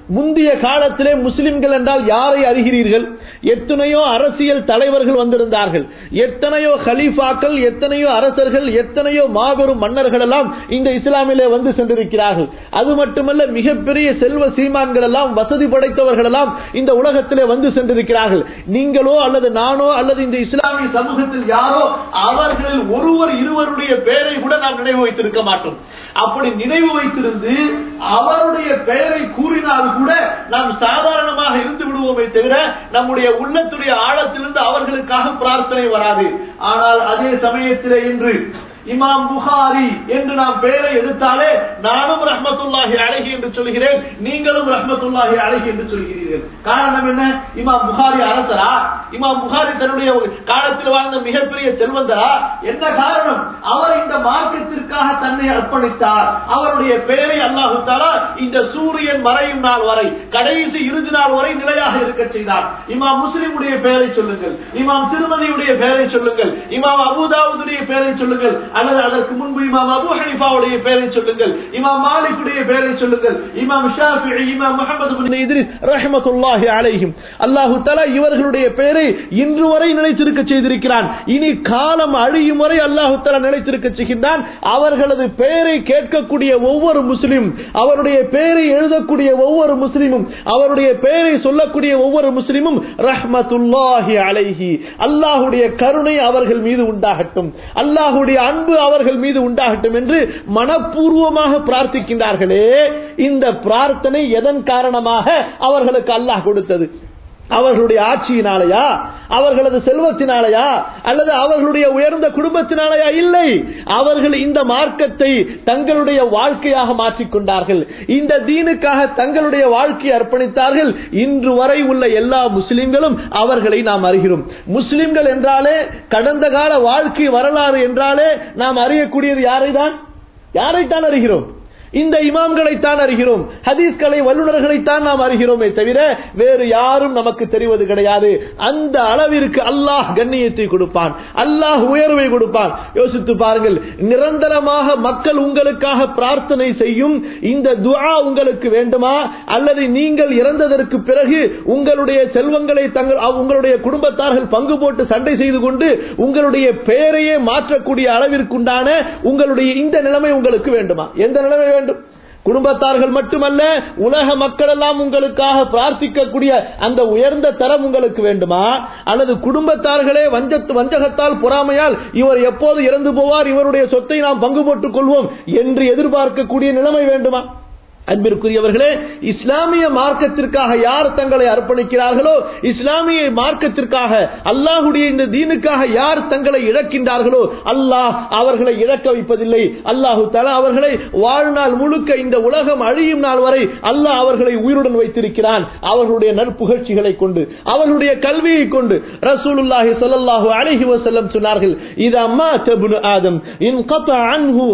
முந்தைய காலத்திலே முஸ்லிம்கள் என்றால் யாரை அறிகிறீர்கள் எத்தனையோ அரசியல் தலைவர்கள் வந்திருந்தார்கள் எத்தனையோ கலீஃபாக்கள் எத்தனையோ அரசர்கள் எத்தனையோ மாபெரும் மன்னர்கள் எல்லாம் இந்த இஸ்லாமிலே வந்து சென்றிருக்கிறார்கள் அது மட்டுமல்ல மிகப்பெரிய செல்வ சீமான்கள் எல்லாம் வசதி படைத்தவர்கள் எல்லாம் இந்த உலகத்திலே வந்து சென்றிருக்கிறார்கள் நீங்களோ அல்லது நானோ அல்லது இந்த இஸ்லாமிய சமூகத்தில் யாரோ அவர்களில் ஒருவர் இருவருடைய பெயரை கூட நாம் நினைவு வைத்திருக்க மாட்டோம் அப்படி நினைவு வைத்திருந்து அவருடைய பெயரை கூறினால் கூட நாம் சாதாரணமாக இருந்து விடுவோமே தவிர நம்முடைய உள்ளத்துடைய ஆழத்திலிருந்து அவர்களுக்காக பிரார்த்தனை வராது ஆனால் அதே சமயத்திலே இன்று இமாம் புகாரி என்று நாம் பெயரை எடுத்தாலே நானும் ரஹ்மத்துல்லாஹி அழகி என்று சொல்கிறேன் நீங்களும் ரஹ்மத்துல்லாஹி அழகி என்று சொல்கிறீர்கள் காரணம் என்ன இமாம் புகாரி அரசரா இமாம் புகாரி தன்னுடைய காலத்தில் வாழ்ந்த மிகப்பெரிய செல்வந்தரா என்ன காரணம் அவர் இந்த மார்க்கத்திற்காக தன்னை அர்ப்பணித்தார் அவருடைய பெயரை அல்லாஹு தாலா இந்த சூரியன் மறையும் நாள் வரை கடைசி இறுதி நாள் வரை நிலையாக இருக்க செய்தார் இமாம் முஸ்லிமுடைய பெயரை சொல்லுங்கள் இமாம் திருமதியுடைய பெயரை சொல்லுங்கள் இமாம் அபுதாவுடைய பெயரை சொல்லுங்கள் அல்லது அதற்கு முன்பு இமாம் அபு ஹனிஃபாவுடைய பெயரை சொல்லுங்கள் இமாம் மாலிக்குடைய பெயரை சொல்லுங்கள் இமாம் ஷாஃபி இமாம் முகமது பின் இத்ரிஸ் ரஹ்மத்துல்லாஹி அலைஹிம் அல்லாஹு தஆலா இவர்களுடைய பெயரை இன்று வரை நிலைத்திருக்க செய்திருக்கிறான் இனி காலம் அழியும் வரை அல்லாஹு தஆலா நிலைத்திருக்க செய்கின்றான் அவர்களது பெயரை கேட்கக்கூடிய ஒவ்வொரு முஸ்லிம் அவருடைய பெயரை எழுதக்கூடிய ஒவ்வொரு முஸ்லிமும் அவருடைய பெயரை சொல்லக்கூடிய ஒவ்வொரு முஸ்லிமும் ரஹ்மத்துல்லாஹி அலைஹி அல்லாஹுடைய கருணை அவர்கள் மீது உண்டாகட்டும் அல்லாஹுடைய அன்பு அவர்கள் மீது உண்டாகட்டும் என்று மனப்பூர்வமாக பிரார்த்திக்கின்றார்களே இந்த பிரார்த்தனை எதன் காரணமாக அவர்களுக்கு அல்லாஹ் கொடுத்தது அவர்களுடைய ஆட்சியினாலயா அவர்களது செல்வத்தினாலயா அல்லது அவர்களுடைய உயர்ந்த குடும்பத்தினாலயா இல்லை அவர்கள் இந்த மார்க்கத்தை தங்களுடைய வாழ்க்கையாக மாற்றிக்கொண்டார்கள் இந்த தீனுக்காக தங்களுடைய வாழ்க்கையை அர்ப்பணித்தார்கள் இன்று வரை உள்ள எல்லா முஸ்லிம்களும் அவர்களை நாம் அறிகிறோம் முஸ்லிம்கள் என்றாலே கடந்த கால வாழ்க்கை வரலாறு என்றாலே நாம் அறியக்கூடியது யாரைதான் யாரைத்தான் அறிகிறோம் இந்த இமாம்களைத்தான் அறிகிறோம் ஹதீஸ்களை வல்லுநர்களைத்தான் நாம் அறிகிறோமே தவிர வேறு யாரும் நமக்கு தெரிவது கிடையாது அந்த அளவிற்கு அல்லாஹ் கண்ணியத்தை கொடுப்பான் அல்லாஹ் உயர்வை கொடுப்பான் யோசித்து பாருங்கள் நிரந்தரமாக மக்கள் உங்களுக்காக பிரார்த்தனை செய்யும் இந்த துஆ உங்களுக்கு வேண்டுமா அல்லது நீங்கள் இறந்ததற்கு பிறகு உங்களுடைய செல்வங்களை தங்கள் உங்களுடைய குடும்பத்தார்கள் பங்கு போட்டு சண்டை செய்து கொண்டு உங்களுடைய பெயரையே மாற்றக்கூடிய அளவிற்குண்டான உங்களுடைய இந்த நிலைமை உங்களுக்கு வேண்டுமா எந்த நிலைமை வேண்டும் குடும்பத்தார்கள் மட்டுமல்ல உலக மக்கள் எல்லாம் உங்களுக்காக பிரார்த்திக்கக்கூடிய அந்த உயர்ந்த தரம் உங்களுக்கு வேண்டுமா அல்லது குடும்பத்தார்களே வஞ்சத்து வஞ்சகத்தால் பொறாமையால் இவர் எப்போது இறந்து போவார் இவருடைய சொத்தை நாம் பங்கு போட்டுக் கொள்வோம் என்று எதிர்பார்க்கக்கூடிய நிலைமை வேண்டுமா அன்பிற்குரியவர்களே இஸ்லாமிய மார்க்கத்திற்காக யார் தங்களை அர்ப்பணிக்கிறார்களோ இஸ்லாமிய மார்க்கத்திற்காக அல்லாஹுடைய இந்த தீனுக்காக யார் தங்களை இழக்கின்றார்களோ அல்லாஹ் அவர்களை இழக்க வைப்பதில்லை அல்லாஹு தலா அவர்களை வாழ்நாள் முழுக்க இந்த உலகம் அழியும் நாள் வரை அல்லாஹ் அவர்களை உயிருடன் வைத்திருக்கிறான் அவர்களுடைய நற்புகழ்ச்சிகளை கொண்டு அவர்களுடைய கல்வியை கொண்டு ரசூலுல்லாஹி ஸல்லல்லாஹு அலைஹி வஸல்லம் சொன்னார்கள் இது அம்மா தபுனு ஆதம் இன் கத்த அன்ஹு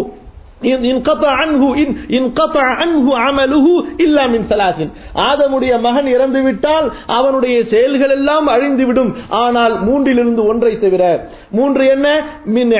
ஆதமுடைய மகன் இறந்து விட்டால் அவனுடைய செயல்கள் எல்லாம் அழிந்துவிடும் ஆனால் மூன்றிலிருந்து ஒன்றை தவிர மூன்று என்ன மின்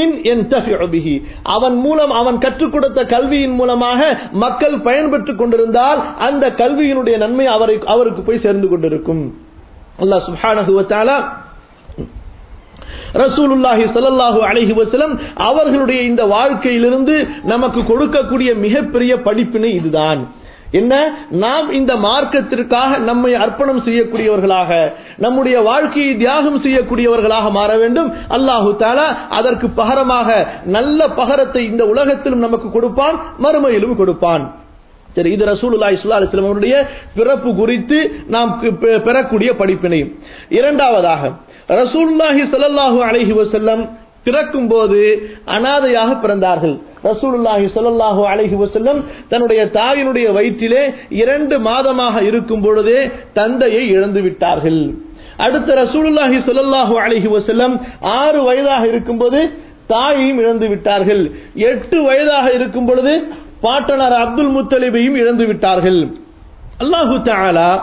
அவன் மூலம் அவன் கற்றுக் கொடுத்த கல்வியின் மூலமாக மக்கள் பயன்பெற்றுக் கொண்டிருந்தால் அந்த கல்வியினுடைய நன்மை அவரை அவருக்கு போய் சேர்ந்து கொண்டிருக்கும் அல்லாஹ் சுப்ஹானஹு ரசூலுல்லாஹி ஸல்லல்லாஹு அலைஹி வஸல்லம் அவர்களுடைய இந்த வாழ்க்கையிலிருந்து நமக்கு கொடுக்கக்கூடிய மிகப்பெரிய படிப்பினை இதுதான் என்ன நாம் இந்த மார்க்கத்திற்காக நம்மை அர்ப்பணம் செய்யக்கூடியவர்களாக நம்முடைய வாழ்க்கையை தியாகம் செய்யக்கூடியவர்களாக மாற வேண்டும் அல்லாஹு தாலா அதற்கு பகரமாக நல்ல பகரத்தை இந்த உலகத்திலும் நமக்கு கொடுப்பான் மறுமையிலும் கொடுப்பான் சரி இது ரசூலுல்லா இஸ்லா அலிஸ்லாம் அவருடைய பிறப்பு குறித்து நாம் பெறக்கூடிய படிப்பினை இரண்டாவதாக ரசூலுல்லாஹி ஸல்லல்லாஹு அலைஹி வஸல்லம் பிறக்கும் போது அனாதையாக பிறந்தார்கள் ரசூலுல்லாஹி ஸல்லல்லாஹு அலைஹி வஸல்லம் தன்னுடைய தாயினுடைய வயிற்றிலே இரண்டு மாதமாக இருக்கும் பொழுதே தந்தையை இழந்து விட்டார்கள் அடுத்த ரசூலுல்லாஹி ஸல்லல்லாஹு அலைஹி வஸல்லம் ஆறு வயதாக இருக்கும்போது தாயையும் இழந்து விட்டார்கள் எட்டு வயதாக இருக்கும் பொழுது பாட்டனார் அப்துல் முத்தலிபையும் இழந்து விட்டார்கள் அல்லாஹு தாலா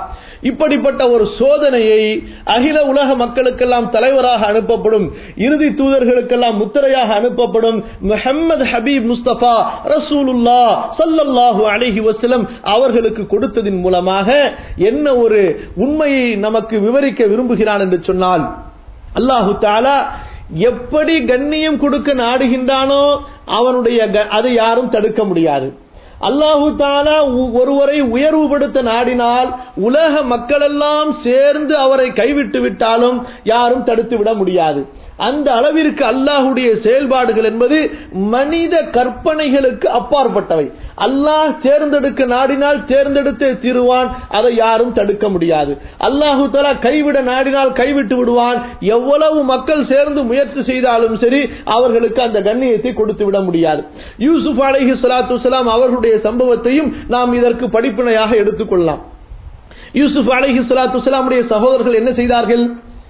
இப்படிப்பட்ட ஒரு சோதனையை அகில உலக மக்களுக்கெல்லாம் தலைவராக அனுப்பப்படும் இறுதி தூதர்களுக்கெல்லாம் முத்திரையாக அனுப்பப்படும் முஹம்மது ஹபீப் முஸ்தபா ரசூலுல்லா சல்லல்லாஹு அலைஹி வஸல்லம் அவர்களுக்கு கொடுத்ததின் மூலமாக என்ன ஒரு உண்மையை நமக்கு விவரிக்க விரும்புகிறான் என்று சொன்னால் அல்லாஹு தாலா எப்படி கண்ணியம் கொடுக்க நாடுகின்றானோ அவனுடைய க- அதை யாரும் தடுக்க முடியாது அல்லாஹு தாலா உ- ஒருவரை உயர்வுபடுத்த நாடினால் உலக மக்களெல்லாம் சேர்ந்து அவரை கைவிட்டு விட்டாலும் யாரும் தடுத்து விட முடியாது அந்த அளவிற்கு அல்லாஹுடைய செயல்பாடுகள் என்பது மனித கற்பனைகளுக்கு அப்பாற்பட்டவை அல்லாஹ் தேர்ந்தெடுக்க நாடினால் தேர்ந்தெடுத்தே தீருவான் அதை யாரும் தடுக்க முடியாது அல்லாஹு தலா கைவிட நாடினால் கைவிட்டு விடுவான் எவ்வளவு மக்கள் சேர்ந்து முயற்சி செய்தாலும் சரி அவர்களுக்கு அந்த கண்ணியத்தை கொடுத்து விட முடியாது யூசுப் அலைஹி ஸலாத்து வஸலாம் அவர்களுடைய சம்பவத்தையும் நாம் இதற்கு படிப்பினையாக எடுத்துக்கொள்ளலாம் யூசுப் அலைஹி ஸலாத்து வஸலாமுடைய சகோதரர்கள் என்ன செய்தார்கள்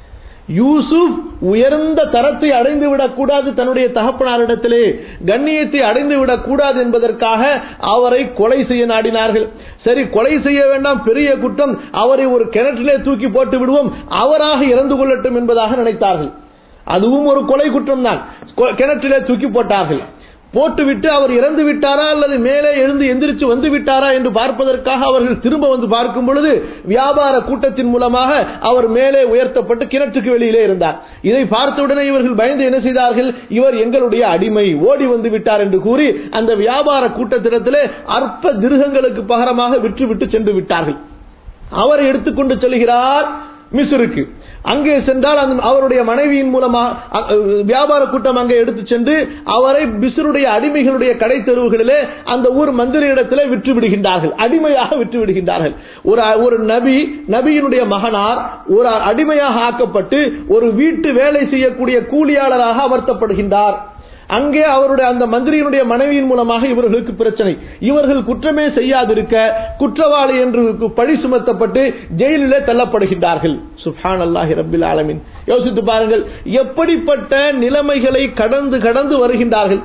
யூசுப் உயர்ந்த தரத்தை அடைந்து விடக்கூடாது தன்னுடைய தகப்பனாரிடத்திலே கண்ணியத்தை அடைந்து விடக்கூடாது என்பதற்காக அவரை கொலை செய்ய நாடினார்கள் சரி கொலை செய்ய வேண்டாம் பெரிய குற்றம் அவரை ஒரு கிணற்றிலே தூக்கி போட்டு விடுவோம் அவராக இறந்து கொள்ளட்டும் என்பதாக நினைத்தார்கள் அதுவும் ஒரு கொலை குற்றம் தான் கிணற்றிலே தூக்கி போட்டார்கள் போட்டுவிட்டு அவர் இறந்து விட்டாரா அல்லது மேலே எழுந்து எந்திரிச்சு வந்து விட்டாரா என்று பார்ப்பதற்காக அவர்கள் திரும்ப வந்து பார்க்கும் பொழுது வியாபார கூட்டத்தின் மூலமாக அவர் மேலே உயர்த்தப்பட்டு கிணற்றுக்கு வெளியிலே இருந்தார் இதை பார்த்தவுடனே இவர்கள் பயந்து என்ன செய்தார்கள் இவர் எங்களுடைய அடிமை ஓடி வந்து விட்டார் என்று கூறி அந்த வியாபார கூட்டத்திடத்திலே அற்ப திருகங்களுக்கு பகரமாக விற்றுவிட்டு சென்று விட்டார்கள் அவரை எடுத்துக்கொண்டு செல்கிறார் மிஸ்ருக்கு அங்கே சென்றால் அந்த அவருடைய மனைவியின் மூலமா அ- அ, வியாபார கூட்டம் அங்கே எடுத்து சென்று அவரை பிசுருடைய அடிமைகளுடைய கடை தெருவுகளிலே அந்த ஊர் மந்திரியிடத்திலே விற்று விடுகின்றார்கள் அடிமையாக விற்று விடுகின்றார்கள் ஒரு ஒரு நபி நபியினுடைய மகனார் ஒரு அடிமையாக ஆக்கப்பட்டு ஒரு வீட்டு வேலை செய்யக்கூடிய கூலியாளராக அமர்த்தப்படுகின்றார் அங்கே அவருடைய அந்த மந்திரியினுடைய மனைவியின் மூலமாக இவர்களுக்கு பிரச்சனை இவர்கள் குற்றமே செய்யாதிருக்க குற்றவாளி என்று பழி சுமத்தப்பட்டு ஜெயிலிலே தள்ளப்படுகின்றார்கள் சுப்ஹான் அல்லாஹி ரபில் ஆலமின் யோசித்து பாருங்கள் எப்படிப்பட்ட நிலைமைகளை கடந்து கடந்து வருகின்றார்கள்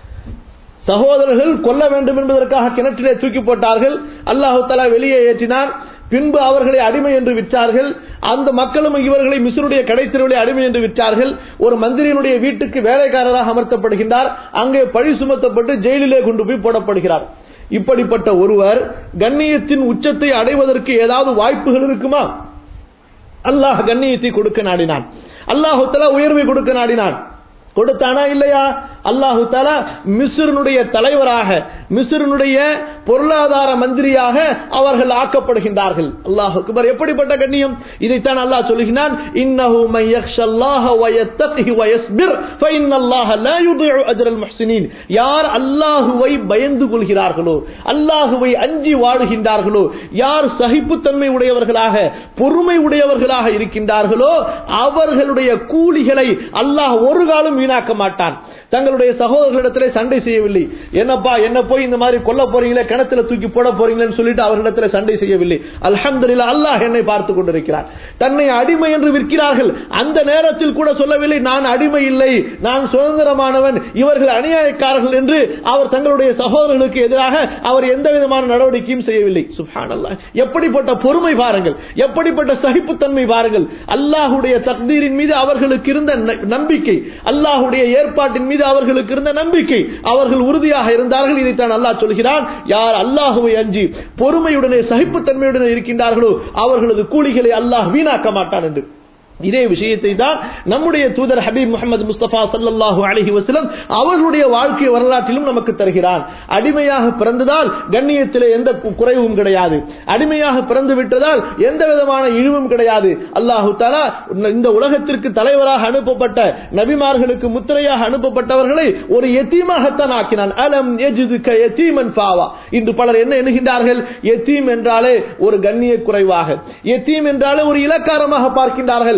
சகோதரர்கள் கொல்ல வேண்டும் என்பதற்காக கிணற்றிலே தூக்கி போட்டார்கள் அல்லாஹு தலா வெளியே ஏற்றினான் பின்பு அவர்களை அடிமை என்று விற்றார்கள் அந்த மக்களும் இவர்களை மிஸ்ருடைய கடைத்தெருவிலே அடிமை என்று விற்றார்கள் ஒரு மந்திரியினுடைய வீட்டுக்கு வேலைக்காரராக அமர்த்தப்படுகின்றார் அங்கே பழி சுமத்தப்பட்டு ஜெயிலிலே கொண்டு போய் போடப்படுகிறார் இப்படிப்பட்ட ஒருவர் கண்ணியத்தின் உச்சத்தை அடைவதற்கு ஏதாவது வாய்ப்புகள் இருக்குமா அல்லாஹ் கண்ணியத்தை கொடுக்க நாடினான் அல்லாஹு தலா உயர்வை கொடுக்க நாடினான் கொடுத்தானா இல்லையா அல்லாஹு தாலா மிஸ்ருனுடைய தலைவராக மிஸ்ருனுடைய பொருளாதார மந்திரியாக அவர்கள் ஆக்கப்படுகின்றார்கள் அல்லாஹ் அக்பர் எப்படிப்பட்ட கண்ணியம் இதைத்தான் அல்லாஹ் சொல்லுகிறான் இன்னஹு மை யக்ஷல்லாஹ வ யத்தகிஹி வ யஸ்பிர் ஃபஇன்னல்லாஹ லா யுதிஉ அஜ்ரல் முஹ்சினீன் யார் அல்லாஹ்வை பயந்து கொள்கிறார்களோ அல்லாஹ்வை அஞ்சி வாழுகின்றார்களோ யார் சகிப்புத்தன்மை உடையவர்களாக பொறுமை உடையவர்களாக இருக்கின்றார்களோ அவர்களுடைய கூலிகளை அல்லாஹ் ஒரு காலம் வீணாக்க மாட்டான் தங்களுடைய சகோதரர்களிடத்திலே சண்டை செய்யவில்லை என்னப்பா என்ன போய் இந்த மாதிரி கொல்ல போறீங்களே கிணத்துல தூக்கி போட போறீங்களேன்னு சொல்லிட்டு அவர்களிடத்தில் சண்டை செய்யவில்லை அல்ஹம்துலில்லாஹ் அல்லாஹ் என்னை பார்த்து கொண்டிருக்கிறார் தன்னை அடிமை என்று விற்கிறார்கள் அந்த நேரத்தில் கூட சொல்லவில்லை நான் அடிமை இல்லை நான் சுதந்திரமானவன் இவர்கள் அநியாயக்காரர்கள் என்று அவர் தங்களுடைய சகோதரர்களுக்கு எதிராக அவர் எந்த விதமான நடவடிக்கையும் செய்யவில்லை சுப்ஹான் எப்படிப்பட்ட பொறுமை பாருங்கள் எப்படிப்பட்ட சகிப்புத்தன்மை பாருங்கள் அல்லாஹுடைய தக்தீரின் மீது அவர்களுக்கு இருந்த ந- நம்பிக்கை அல்லாஹுடைய ஏற்பாட்டின் மீது அவர்களுக்கு இருந்த நம்பிக்கை அவர்கள் உறுதியாக இருந்தார்கள் இதைத்தான் அல்லாஹ் சொல்கிறான் யார் அல்லாஹுவை அஞ்சி பொறுமையுடனே சகிப்புத்தன்மையுடனே இருக்கின்றார்களோ அவர்களது கூலிகளை அல்லாஹ் வீணாக்க மாட்டான் என்று இதே விஷயத்தை தான் நம்முடைய தூதர் ஹபீப் முகமது முஸ்தபா சல்லல்லாஹு அலைஹி வஸல்லம் அவர்களுடைய வாழ்க்கை வரலாற்றிலும் நமக்கு தருகிறான் அடிமையாக பிறந்ததால் கண்ணியத்திலே எந்த கு- குறைவும் கிடையாது அடிமையாக பிறந்து விட்டதால் எந்த விதமான இழிவும் கிடையாது அல்லாஹு தஆலா இந்த உலகத்திற்கு தலைவராக அனுப்பப்பட்ட நபிமார்களுக்கு முத்திரையாக அனுப்பப்பட்டவர்களை ஒரு எத்தீமாகத்தான் ஆக்கினான் அலம் எஜிதுக்க எத்தீமன் பாவா இன்று பலர் என்ன எண்ணுகின்றார்கள் எத்தீம் என்றாலே ஒரு கண்ணிய குறைவாக எத்தீம் என்றாலே ஒரு இலக்காரமாக பார்க்கின்றார்கள்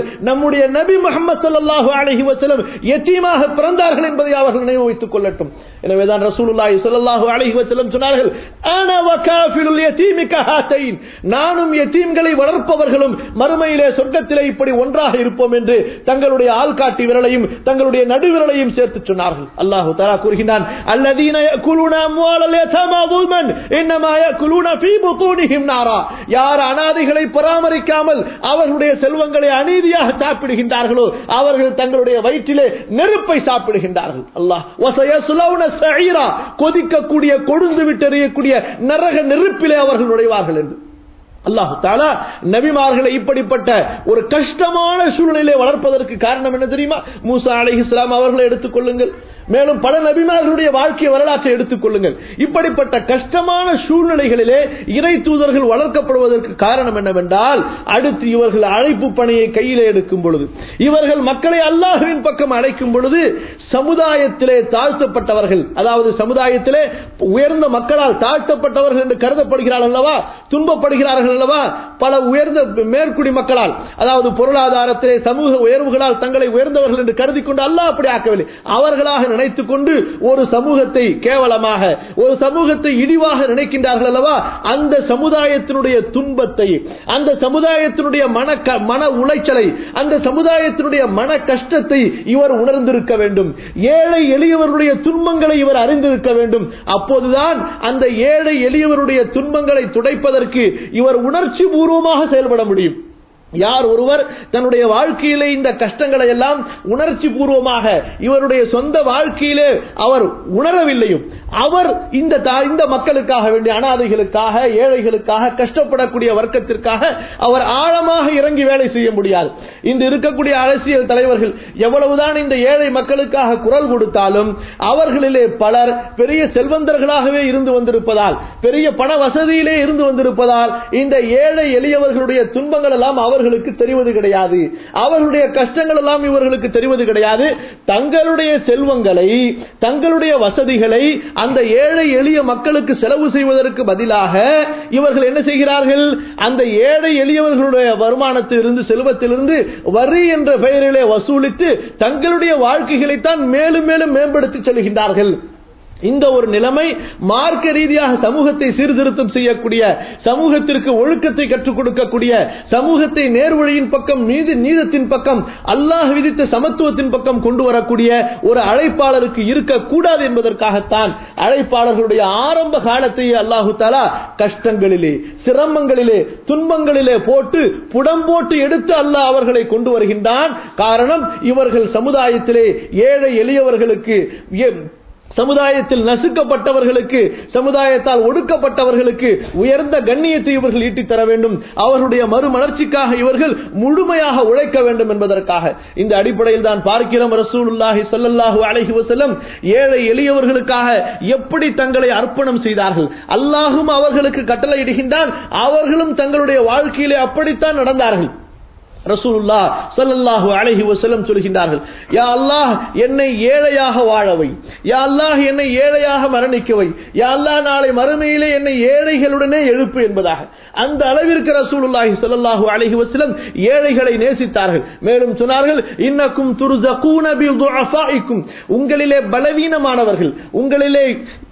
நம்முடைய நபி முகமது ஸல்லல்லாஹு அலைஹி வஸல்லம் யத்தீமாக பிறந்தார்கள் என்பதை அவர்கள் நினைவு வைத்துக் கொள்ளட்டும் எனவேதான் ரசூலுல்லாஹி ஸல்லல்லாஹு அலைஹி வஸல்லம் சொன்னார்கள் அன வகாஃபிலுல் யதீமி கஹாத்தைன் நானும் யத்தீம்களை வளர்ப்பவர்களும் மறுமையிலே சொர்க்கத்திலே இப்படி ஒன்றாக இருப்போம் என்று தங்களுடைய ஆள்காட்டி விரலையும் தங்களுடைய நடுவிரலையும் சேர்த்து சொன்னார்கள் அல்லாஹு தஆலா கூறுகிறான் அல்லதீன يأكلون أموال اليتامى ظلما إنما يأكلون في بطونهم نارا யார் அனாதைகளை பராமரிக்காமல் அவர்களுடைய செல்வங்களை அநீதியாக சாப்பிடுகின்றார்களோ அவர்கள் தங்களுடைய வயிற்றிலே நெருப்பை சாப்பிடுகின்றார்கள் அல்லாஹ் வசயசுலவுன சஈரா கொதிக்கக்கூடிய கொழுந்து விட்டெறியக்கூடிய நரக நெருப்பிலே அவர்கள் நுழைவார்கள் என்று அல்லாஹு தாலா நபிமார்களை இப்படிப்பட்ட ஒரு கஷ்டமான சூழ்நிலையிலே வளர்ப்பதற்கு காரணம் என்ன தெரியுமா மூசா அலை இஸ்லாம் அவர்களை எடுத்துக்கொள்ளுங்கள் மேலும் பல நபிமார்களுடைய வாழ்க்கை வரலாற்றை எடுத்துக்கொள்ளுங்கள் இப்படிப்பட்ட கஷ்டமான சூழ்நிலைகளிலே இறை தூதர்கள் வளர்க்கப்படுவதற்கு காரணம் என்னவென்றால் அடுத்து இவர்கள் அழைப்பு பணியை கையிலே எடுக்கும் பொழுது இவர்கள் மக்களை அல்லாஹுவின் பக்கம் அழைக்கும் பொழுது சமுதாயத்திலே தாழ்த்தப்பட்டவர்கள் அதாவது சமுதாயத்திலே உயர்ந்த மக்களால் தாழ்த்தப்பட்டவர்கள் என்று கருதப்படுகிறார்கள் அல்லவா துன்பப்படுகிறார்கள் அல்லவா பல உயர்ந்த மேற்குடி மக்களால் அதாவது பொருளாதாரத்திலே சமூக உயர்வுகளால் தங்களை உயர்ந்தவர்கள் என்று கருதி கொண்டு அல்லாஹ் அப்படி ஆக்கவில்லை அவர்களாக நினைத்துக் கொண்டு ஒரு சமூகத்தை கேவலமாக ஒரு சமூகத்தை இழிவாக நினைக்கின்றார்கள் அல்லவா அந்த சமுதாயத்தினுடைய துன்பத்தை அந்த சமுதாயத்தினுடைய மன க- மன உளைச்சலை அந்த சமுதாயத்தினுடைய மன கஷ்டத்தை இவர் உணர்ந்திருக்க வேண்டும் ஏழை எளியவருடைய துன்பங்களை இவர் அறிந்திருக்க வேண்டும் அப்போதுதான் அந்த ஏழை எளியவருடைய துன்பங்களை துடைப்பதற்கு இவர் உணர்ச்சி பூர்வமாக செயல்பட முடியும் யார் ஒருவர் தன்னுடைய வாழ்க்கையிலே இந்த கஷ்டங்களை எல்லாம் உணர்ச்சி பூர்வமாக இவருடைய சொந்த வாழ்க்கையிலே அவர் உணரவில்லையும் அவர் இந்த தா- இந்த மக்களுக்காக வேண்டிய அனாதைகளுக்காக ஏழைகளுக்காக கஷ்டப்படக்கூடிய வர்க்கத்திற்காக அவர் ஆழமாக இறங்கி வேலை செய்ய முடியாது இன்று இருக்கக்கூடிய அரசியல் தலைவர்கள் எவ்வளவுதான் இந்த ஏழை மக்களுக்காக குரல் கொடுத்தாலும் அவர்களிலே பலர் பெரிய செல்வந்தர்களாகவே இருந்து வந்திருப்பதால் பெரிய பண வசதியிலே இருந்து வந்திருப்பதால் இந்த ஏழை எளியவர்களுடைய துன்பங்கள் எல்லாம் அவர்களுக்கு தெரிவது கிடையாது அவர்களுடைய கஷ்டங்கள் எல்லாம் இவர்களுக்கு தெரிவது கிடையாது தங்களுடைய செல்வங்களை தங்களுடைய வசதிகளை அந்த ஏழை எளிய மக்களுக்கு செலவு செய்வதற்கு பதிலாக இவர்கள் என்ன செய்கிறார்கள் அந்த ஏழை எளியவர்களுடைய வருமானத்திலிருந்து செல்வத்திலிருந்து வரி என்ற பெயரிலே வசூலித்து தங்களுடைய வாழ்க்கைகளைத்தான் மேலும் மேலும் மேம்படுத்தி செல்கின்றார்கள் இந்த ஒரு நிலைமை மார்க்க ரீதியாக சமூகத்தை சீர்திருத்தம் செய்யக்கூடிய சமூகத்திற்கு ஒழுக்கத்தை கற்றுக் கொடுக்கக்கூடிய சமூகத்தை நேர்வழியின் பக்கம் நீதி நீதத்தின் பக்கம் அல்லாஹ் விதித்த சமத்துவத்தின் பக்கம் கொண்டு வரக்கூடிய ஒரு அழைப்பாளருக்கு இருக்கக்கூடாது என்பதற்காகத்தான் அழைப்பாளர்களுடைய ஆரம்ப காலத்தையே அல்லாஹு தாலா கஷ்டங்களிலே சிரமங்களிலே துன்பங்களிலே போட்டு புடம் போட்டு எடுத்து அல்லாஹ் அவர்களை கொண்டு வருகின்றான் காரணம் இவர்கள் சமுதாயத்திலே ஏழை எளியவர்களுக்கு எ- சமுதாயத்தில் நசுக்கப்பட்டவர்களுக்கு சமுதாயத்தால் ஒடுக்கப்பட்டவர்களுக்கு உயர்ந்த கண்ணியத்தை இவர்கள் ஈட்டித் தர வேண்டும் அவர்களுடைய மறுமலர்ச்சிக்காக இவர்கள் முழுமையாக உழைக்க வேண்டும் என்பதற்காக இந்த அடிப்படையில் தான் பார்க்கிறோம் ரசூலுல்லாஹி ஸல்லல்லாஹு அலைஹி வஸல்லம் ஏழை எளியவர்களுக்காக எப்படி தங்களை அர்ப்பணம் செய்தார்கள் அல்லாஹும் அவர்களுக்கு கட்டளையிடுகின்றான் அவர்களும் தங்களுடைய வாழ்க்கையிலே அப்படித்தான் நடந்தார்கள் ரசூலுல்லா ஸல்லல்லாஹு அலைஹி வஸல்லம் சொல்கின்றார்கள் யா அல்லாஹ் என்னை ஏழையாக வாழவை யா அல்லாஹ் என்னை ஏழையாக மரணிக்க வை யா அல்லாஹ் நாளை மறுமையிலே என்னை ஏழைகளுடனே எழுப்பு என்பதாக அந்த அளவிற்கு ரசூலுல்லாஹி ஸல்லல்லாஹு அலைஹி வஸல்லம் ஏழைகளை நேசித்தார்கள் மேலும் சொன்னார்கள் இன்னக்கும் துர்ஸகூன பி துஅஃபாயிக்கும் உங்களிலே பலவீனமானவர்கள் உங்களிலே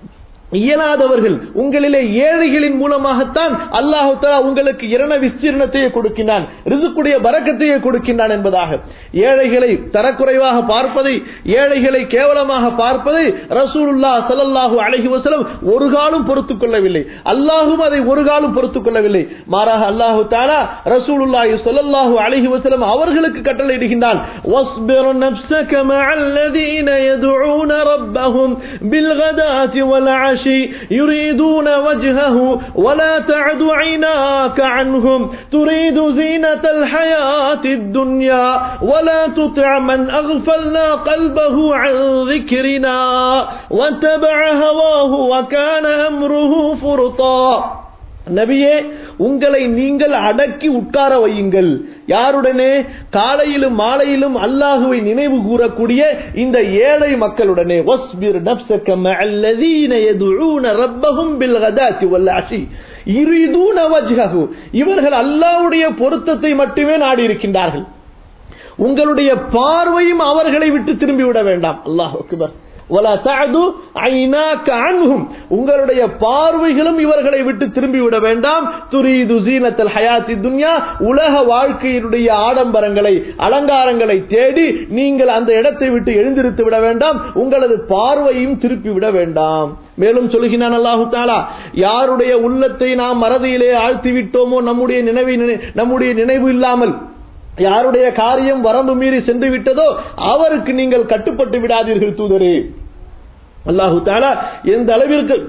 இயலாதவர்கள் உங்களிலே ஏழைகளின் மூலமாகத்தான் அல்லாஹு தஆலா உங்களுக்கு இரண விஸ்தீர்ணத்தையே கொடுக்கின்றான் ரிசுக்குடைய பரக்கத்தையே கொடுக்கின்றான் என்பதாக ஏழைகளை தரக்குறைவாக பார்ப்பதை ஏழைகளை கேவலமாக பார்ப்பதை ரசூலுல்லாஹ் ஸல்லல்லாஹு அலைஹி வஸல்லம் ஒரு காலம் பொறுத்துக் கொள்ளவில்லை அல்லாஹும் அதை ஒரு காலம் பொறுத்துக் கொள்ளவில்லை மாறாக அல்லாஹு தஆலா ரசூலுல்லாஹி ஸல்லல்லாஹு அலைஹி வஸல்லம் அவர்களுக்கு கட்டளையிடுகின்றான் வஸ்பிர் நஃப்ஸக மஅல் الذين يدعون ربهم بالغداة والعشي يريدون وجهه ولا تعد عيناك عنهم تريد زينة الحياة الدنيا ولا تطع من أغفلنا قلبه عن ذكرنا واتبع هواه وكان أمره فرطا நபியே உங்களை நீங்கள் அடக்கி உட்கார வையுங்கள் யாருடனே காலையிலும் மாலையிலும் அல்லாஹுவை நினைவு கூறக்கூடிய இந்த ஏழை மக்களுடனே வஸ்பிர் நஃப்ஸக மஅல்லதீன யதுஊன ரப்பஹும் பில் கதாத்தி வல் அஷி யுரீதூன வஜ்ஹஹு இவர்கள் அல்லாஹ்வுடைய பொருத்தத்தை மட்டுமே நாடி இருக்கின்றார்கள் உங்களுடைய பார்வையும் அவர்களை விட்டு திரும்பிவிட வேண்டாம் அல்லாஹ் அக்பர் ولا تعد عيناك عنهم உங்களுடைய பார்வைகளும் இவர்களை விட்டு திரும்பிவிட வேண்டாம் துரீது ஜீனத்தல் ஹயாத்தி துன்யா உலக வாழ்க்கையினுடைய ஆடம்பரங்களை அலங்காரங்களை தேடி நீங்கள் அந்த இடத்தை விட்டு எழுந்திருத்து விட வேண்டாம் உங்களது பார்வையும் திருப்பி விட வேண்டாம் மேலும் சொல்கிறான் அல்லாஹு தாலா யாருடைய உள்ளத்தை நாம் மறதியிலே ஆழ்த்தி விட்டோமோ நம்முடைய நினைவை நம்முடைய நினைவு இல்லாமல் யாருடைய காரியம் வரம்பு மீறி சென்று விட்டதோ அவருக்கு நீங்கள் கட்டுப்பட்டு விடாதீர்கள் தூதரே அல்லாஹு தாலா எந்த அளவிற்கு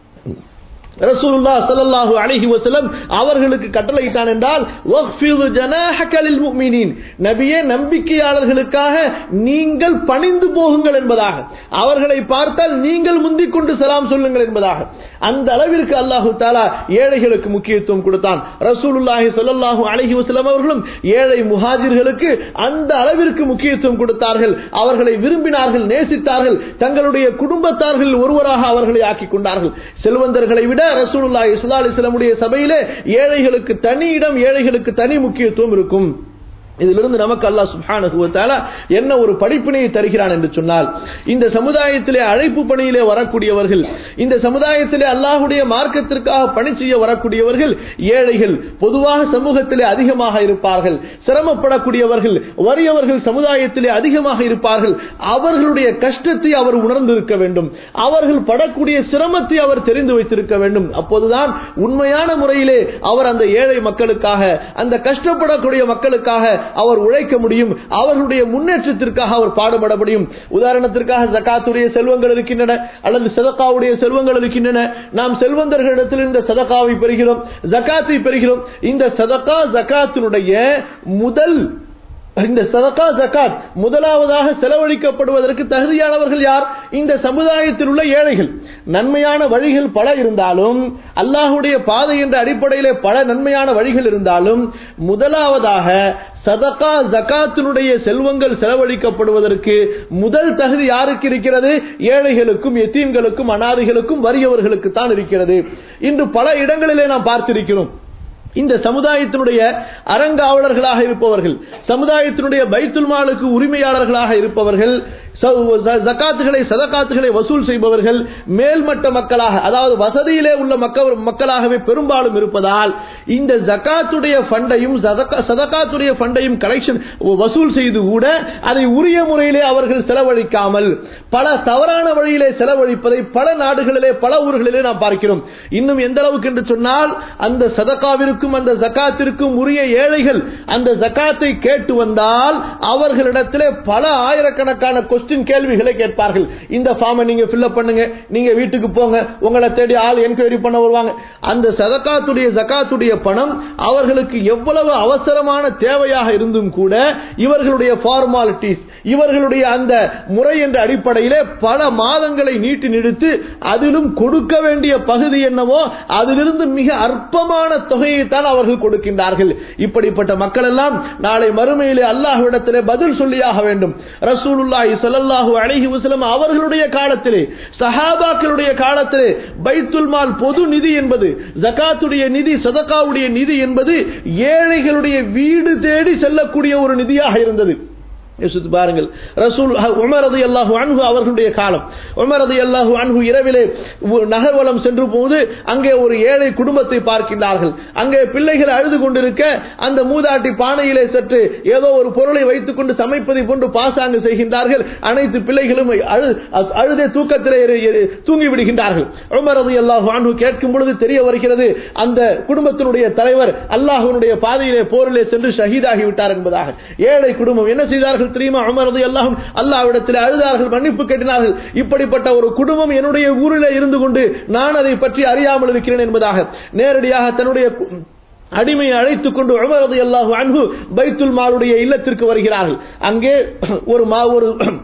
ரசூலுல்லா ஸல்லல்லாஹு அலைஹி வஸல்லம் அவர்களுக்கு கட்டளையிட்டான் என்றால் வக்ஃபிது ஜனாஹக லில் முஃமினீன் நபியே நம்பிக்கையாளர்களுக்காக நீங்கள் பணிந்து போகுங்கள் என்பதாக அவர்களை பார்த்தால் நீங்கள் முந்திக் கொண்டு சலாம் சொல்லுங்கள் என்பதாக அந்த அளவிற்கு அல்லாஹு தாலா ஏழைகளுக்கு முக்கியத்துவம் கொடுத்தான் ரசூலுல்லாஹி ஸல்லல்லாஹு அலைஹி வஸல்லம் அவர்களும் ஏழை முஹாஜிர்களுக்கு அந்த அளவிற்கு முக்கியத்துவம் கொடுத்தார்கள் அவர்களை விரும்பினார்கள் நேசித்தார்கள் தங்களுடைய குடும்பத்தார்கள் ஒருவராக அவர்களை ஆக்கிக் கொண்டார்கள் செல்வந்தர்களை விட ரசூலுல்லாஹி ஸல்லல்லாஹு அலைஹி வஸல்லமுடைய சபையிலே ஏழைகளுக்கு தனி இடம் ஏழைகளுக்கு தனி முக்கியத்துவம் இருக்கும் இதிலிருந்து நமக்கு அல்லாஹ் சுப்ஹானஹு வ தஆலா என்ன ஒரு படிப்பினையை தருகிறான் என்று சொன்னால் இந்த சமுதாயத்திலே அழைப்பு பணியிலே வரக்கூடியவர்கள் இந்த சமுதாயத்திலே அல்லாஹ்வுடைய மார்க்கத்திற்காக பணி செய்ய வரக்கூடியவர்கள் ஏழைகள் பொதுவாக சமூகத்திலே அதிகமாக இருப்பார்கள் சிரமப்படக்கூடியவர்கள் வறியவர்கள் சமுதாயத்திலே அதிகமாக இருப்பார்கள் அவர்களுடைய கஷ்டத்தை அவர் உணர்ந்திருக்க வேண்டும் அவர்கள் படக்கூடிய சிரமத்தை அவர் தெரிந்து வைத்திருக்க வேண்டும் அப்போதுதான் உண்மையான முறையிலே அவர் அந்த ஏழை மக்களுக்காக அந்த கஷ்டப்படக்கூடிய மக்களுக்காக அவர் உழைக்க முடியும் அவர்களுடைய முன்னேற்றத்திற்காக அவர் பாடுபட முடியும் உதாரணத்திற்காக ஜக்காத்துடைய செல்வங்கள் இருக்கின்றன அல்லது சதக்காவுடைய செல்வங்கள் இருக்கின்றன நாம் செல்வந்தர்களிடத்தில் இந்த சதக்காவை பெறுகிறோம் ஜக்காத்தை பெறுகிறோம் இந்த சதக்கா ஜக்காத்தினுடைய முதல் இந்த சதகா ஜக்காத் முதலாவதாக செலவழிக்கப்படுவதற்கு தகுதியானவர்கள் யார் இந்த சமுதாயத்தில் உள்ள ஏழைகள் நன்மையான வழிகள் பல இருந்தாலும் அல்லாஹுடைய பாதை என்ற அடிப்படையிலே பல நன்மையான வழிகள் இருந்தாலும் முதலாவதாக சதகா ஜக்காத்தினுடைய செல்வங்கள் செலவழிக்கப்படுவதற்கு முதல் தகுதி யாருக்கு இருக்கிறது ஏழைகளுக்கும் எத்தீம்களுக்கும் அனாதைகளுக்கும் வறியவர்களுக்கு தான் இருக்கிறது இன்று பல இடங்களிலே நாம் பார்த்திருக்கிறோம் இந்த சமுதாயத்தினுடைய அறங்காவலர்களாக இருப்பவர்கள் சமுதாயத்தினுடைய பைத்துல் மாலுக்கு உரிமையாளர்களாக இருப்பவர்கள் ஜக்காத்துகளை சதக்காத்துகளை வசூல் செய்பவர்கள் மேல்மட்ட மக்களாக அதாவது வசதியிலே உள்ள மக்கள் மக்களாகவே பெரும்பாலும் இருப்பதால் இந்த ஜக்காத்துடைய ஃபண்டையும் சதக்காத்துடைய ஃபண்டையும் கலெக்ஷன் வசூல் செய்து கூட அதை உரிய முறையிலே அவர்கள் செலவழிக்காமல் பல தவறான வழியிலே செலவழிப்பதை பல நாடுகளிலே பல ஊர்களிலே நாம் பார்க்கிறோம் இன்னும் எந்த அளவுக்கு என்று சொன்னால் அந்த சதக்காவிற்கும் அந்த ஜக்காத்திற்கும் உரிய ஏழைகள் அந்த ஜக்காத்தை கேட்டு வந்தால் அவர்களிடத்திலே பல ஆயிரக்கணக்கான கொஸ்டின் கேள்விகளை கேட்பார்கள் இந்த ஃபார்மை நீங்க ஃபில்அப் பண்ணுங்க நீங்க வீட்டுக்கு போங்க உங்களை தேடி ஆள் என்கொயரி பண்ண வருவாங்க அந்த சதக்காத்துடைய ஜக்காத்துடைய பணம் அவர்களுக்கு எவ்வளவு அவசரமான தேவையாக இருந்தும் கூட இவர்களுடைய ஃபார்மாலிட்டிஸ் இவர்களுடைய அந்த முறை என்ற அடிப்படையிலே பல மாதங்களை நீட்டி நிறுத்து அதிலும் கொடுக்க வேண்டிய பகுதி என்னவோ அதிலிருந்து மிக அற்பமான தொகையை தான் அவர்கள் கொடுக்கின்றார்கள் இப்படிப்பட்ட மக்கள் எல்லாம் நாளை மறுமையிலே அல்லாஹ்விடத்திலே பதில் சொல்லியாக வேண்டும் ரசூலுல்லாஹி ஸல்லல்லாஹு அலைஹி வஸல்லம் அவர்களுடைய காலத்திலே சஹாபாக்களுடைய காலத்திலே பைத்துல் மால் பொது நிதி என்பது ஜகாத்துடைய நிதி சதகாவுடைய நிதி என்பது ஏழைகளுடைய வீடு தேடி செல்லக்கூடிய ஒரு நிதியாக இருந்தது யோசித்து பாருங்கள் ரசூல் உமர் ரதி அல்லாஹு அன்ஹு அவர்களுடைய காலம் உமர் ரதி அல்லாஹு அன்ஹு இரவிலே நகர்வலம் சென்று போது அங்கே ஒரு ஏழை குடும்பத்தை பார்க்கின்றார்கள் அங்கே பிள்ளைகள் அழுது கொண்டிருக்க அந்த மூதாட்டி பானையிலே சற்று ஏதோ ஒரு பொருளை வைத்துக் கொண்டு சமைப்பதை போன்று பாசாங்கு செய்கின்றார்கள் அனைத்து பிள்ளைகளும் அழுதே தூக்கத்திலே தூங்கி விடுகின்றார்கள் உமர் ரதி அல்லாஹு அன்ஹு கேட்கும் பொழுது தெரிய வருகிறது அந்த குடும்பத்தினுடைய தலைவர் அல்லாஹுடைய பாதையிலே போரிலே சென்று ஷஹீதாகி விட்டார் என்பதாக ஏழை குடும்பம் என்ன செய்தார்கள் சொன்னார்கள் தெரியுமா அமரது எல்லாரும் அல்லாவிடத்தில் அழுதார்கள் மன்னிப்பு கேட்டினார்கள் இப்படிப்பட்ட ஒரு குடும்பம் என்னுடைய ஊரில் இருந்து கொண்டு நான் அதை பற்றி அறியாமல் இருக்கிறேன் என்பதாக நேரடியாக தன்னுடைய அடிமையை அழைத்துக் கொண்டு உமரது அல்லாஹு அன்பு பைத்துல் மாலுடைய இல்லத்திற்கு வருகிறார்கள் அங்கே ஒரு மா ஒரு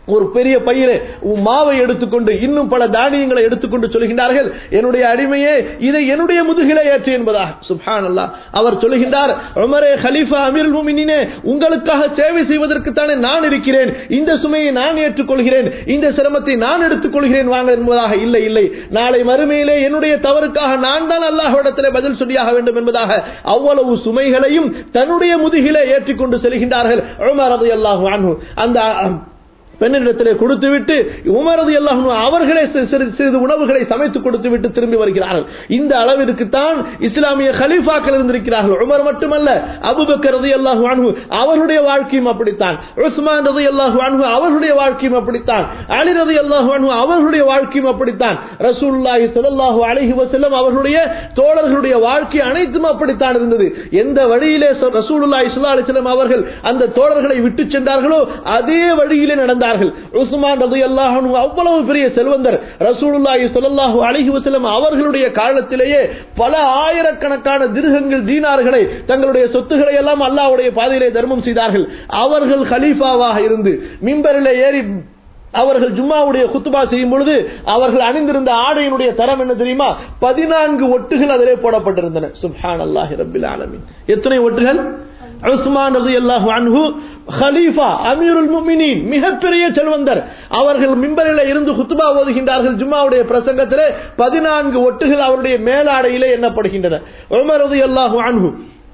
ஒரு பெரிய பையிலே மாவை எடுத்துக்கொண்டு இன்னும் பல தானியங்களை எடுத்துக்கொண்டு சொல்கின்றார்கள் என்னுடைய அடிமையே இதை என்னுடைய முதுகிலே ஏற்று என்பதாக சுப்ஹான் அல்லாஹ் அவர் சொல்லுகின்றார் உமரே ஹலீஃபா அமீர் முமினினே உங்களுக்காக சேவை செய்வதற்கு தானே நான் இருக்கிறேன் இந்த சுமையை நான் ஏற்றுக்கொள்கிறேன் இந்த சிரமத்தை நான் எடுத்துக்கொள்கிறேன் வாங்க என்பதாக இல்லை இல்லை நாளை மறுமையிலே என்னுடைய தவறுக்காக நான் தான் அல்லாஹ்விடத்திலே பதில் சொல்லியாக வேண்டும் என்பதாக அவ்வளவு சுமைகளையும் தன்னுடைய முதுகிலே ஏற்றிக்கொண்டு செல்கின்றார்கள் உமர் ரலியல்லாஹு அன்ஹு அந்த பெண்ணிடத்திலே கொடுத்துவிட்டு உமரது எல்லாம் அவர்களே சி- சிறு சிறிது உணவுகளை சமைத்து கொடுத்து விட்டு திரும்பி வருகிறார்கள் இந்த அளவிற்கு தான் இஸ்லாமிய கலீஃபாக்கள் இருந்திருக்கிறார்கள் உமர் மட்டுமல்ல அபுபக்கர் ரதி அல்லாஹு அன்ஹு அவர்களுடைய வாழ்க்கையும் அப்படித்தான் உஸ்மான் ரதி அல்லாஹு அன்ஹு அவர்களுடைய வாழ்க்கையும் அப்படித்தான் அலி ரதி அல்லாஹு அன்ஹு அவர்களுடைய வாழ்க்கையும் அப்படித்தான் ரசூலுல்லாஹி ஸல்லல்லாஹு அலைஹி வஸல்லம் அவர்களுடைய தோழர்களுடைய வாழ்க்கை அனைத்தும் அப்படித்தான் இருந்தது எந்த வழியிலே சொ- ரசூலுல்லாஹி ஸல்லல்லாஹு அலைஹி வஸல்லம் அவர்கள் அந்த தோழர்களை விட்டு சென்றார்களோ அதே வழியிலே நடந்தார்கள் உஸ்மான் ரலியல்லாஹு அன்ஹு அவ்வளவு பெரிய செல்வந்தர் ரசூலுல்லாஹி ஸல்லல்லாஹு அலைஹி வஸல்லம் அவர்களுடைய காலத்திலேயே பல ஆயிரக்கணக்கான திருகங்கள் தீனார்களை தங்களுடைய சொத்துக்களை எல்லாம் அல்லாஹ்வுடைய பாதையிலே தர்மம் செய்தார்கள் அவர்கள் கலீஃபாவாக இருந்து மிம்பரிலே ஏறி அவர்கள் ஜும்மாவுடைய குத்துபா செய்யும் பொழுது அவர்கள் அணிந்திருந்த ஆடையினுடைய தரம் என்ன தெரியுமா பதினான்கு ஒட்டுகள் அதிலே போடப்பட்டிருந்தன சுப்ஹான் அல்லாஹி ரபில் ஆலமின் எத்தனை ஒட்டுகள் உஸ்மான் ரலியல்லாஹு அன்ஹு ஹலீஃபா அமீருல் முஃமினீன் மிகப்பெரிய செல்வந்தர் அவர்கள் மிம்பரில் இருந்து குத்துபா ஓதுகின்றார்கள் ஜும்மாவுடைய பிரசங்கத்திலே பதினான்கு ஒட்டுகள் அவருடைய மேலாடையிலே எண்ணப்படுகின்றன உமர் ரலியல்லாஹு அன்ஹு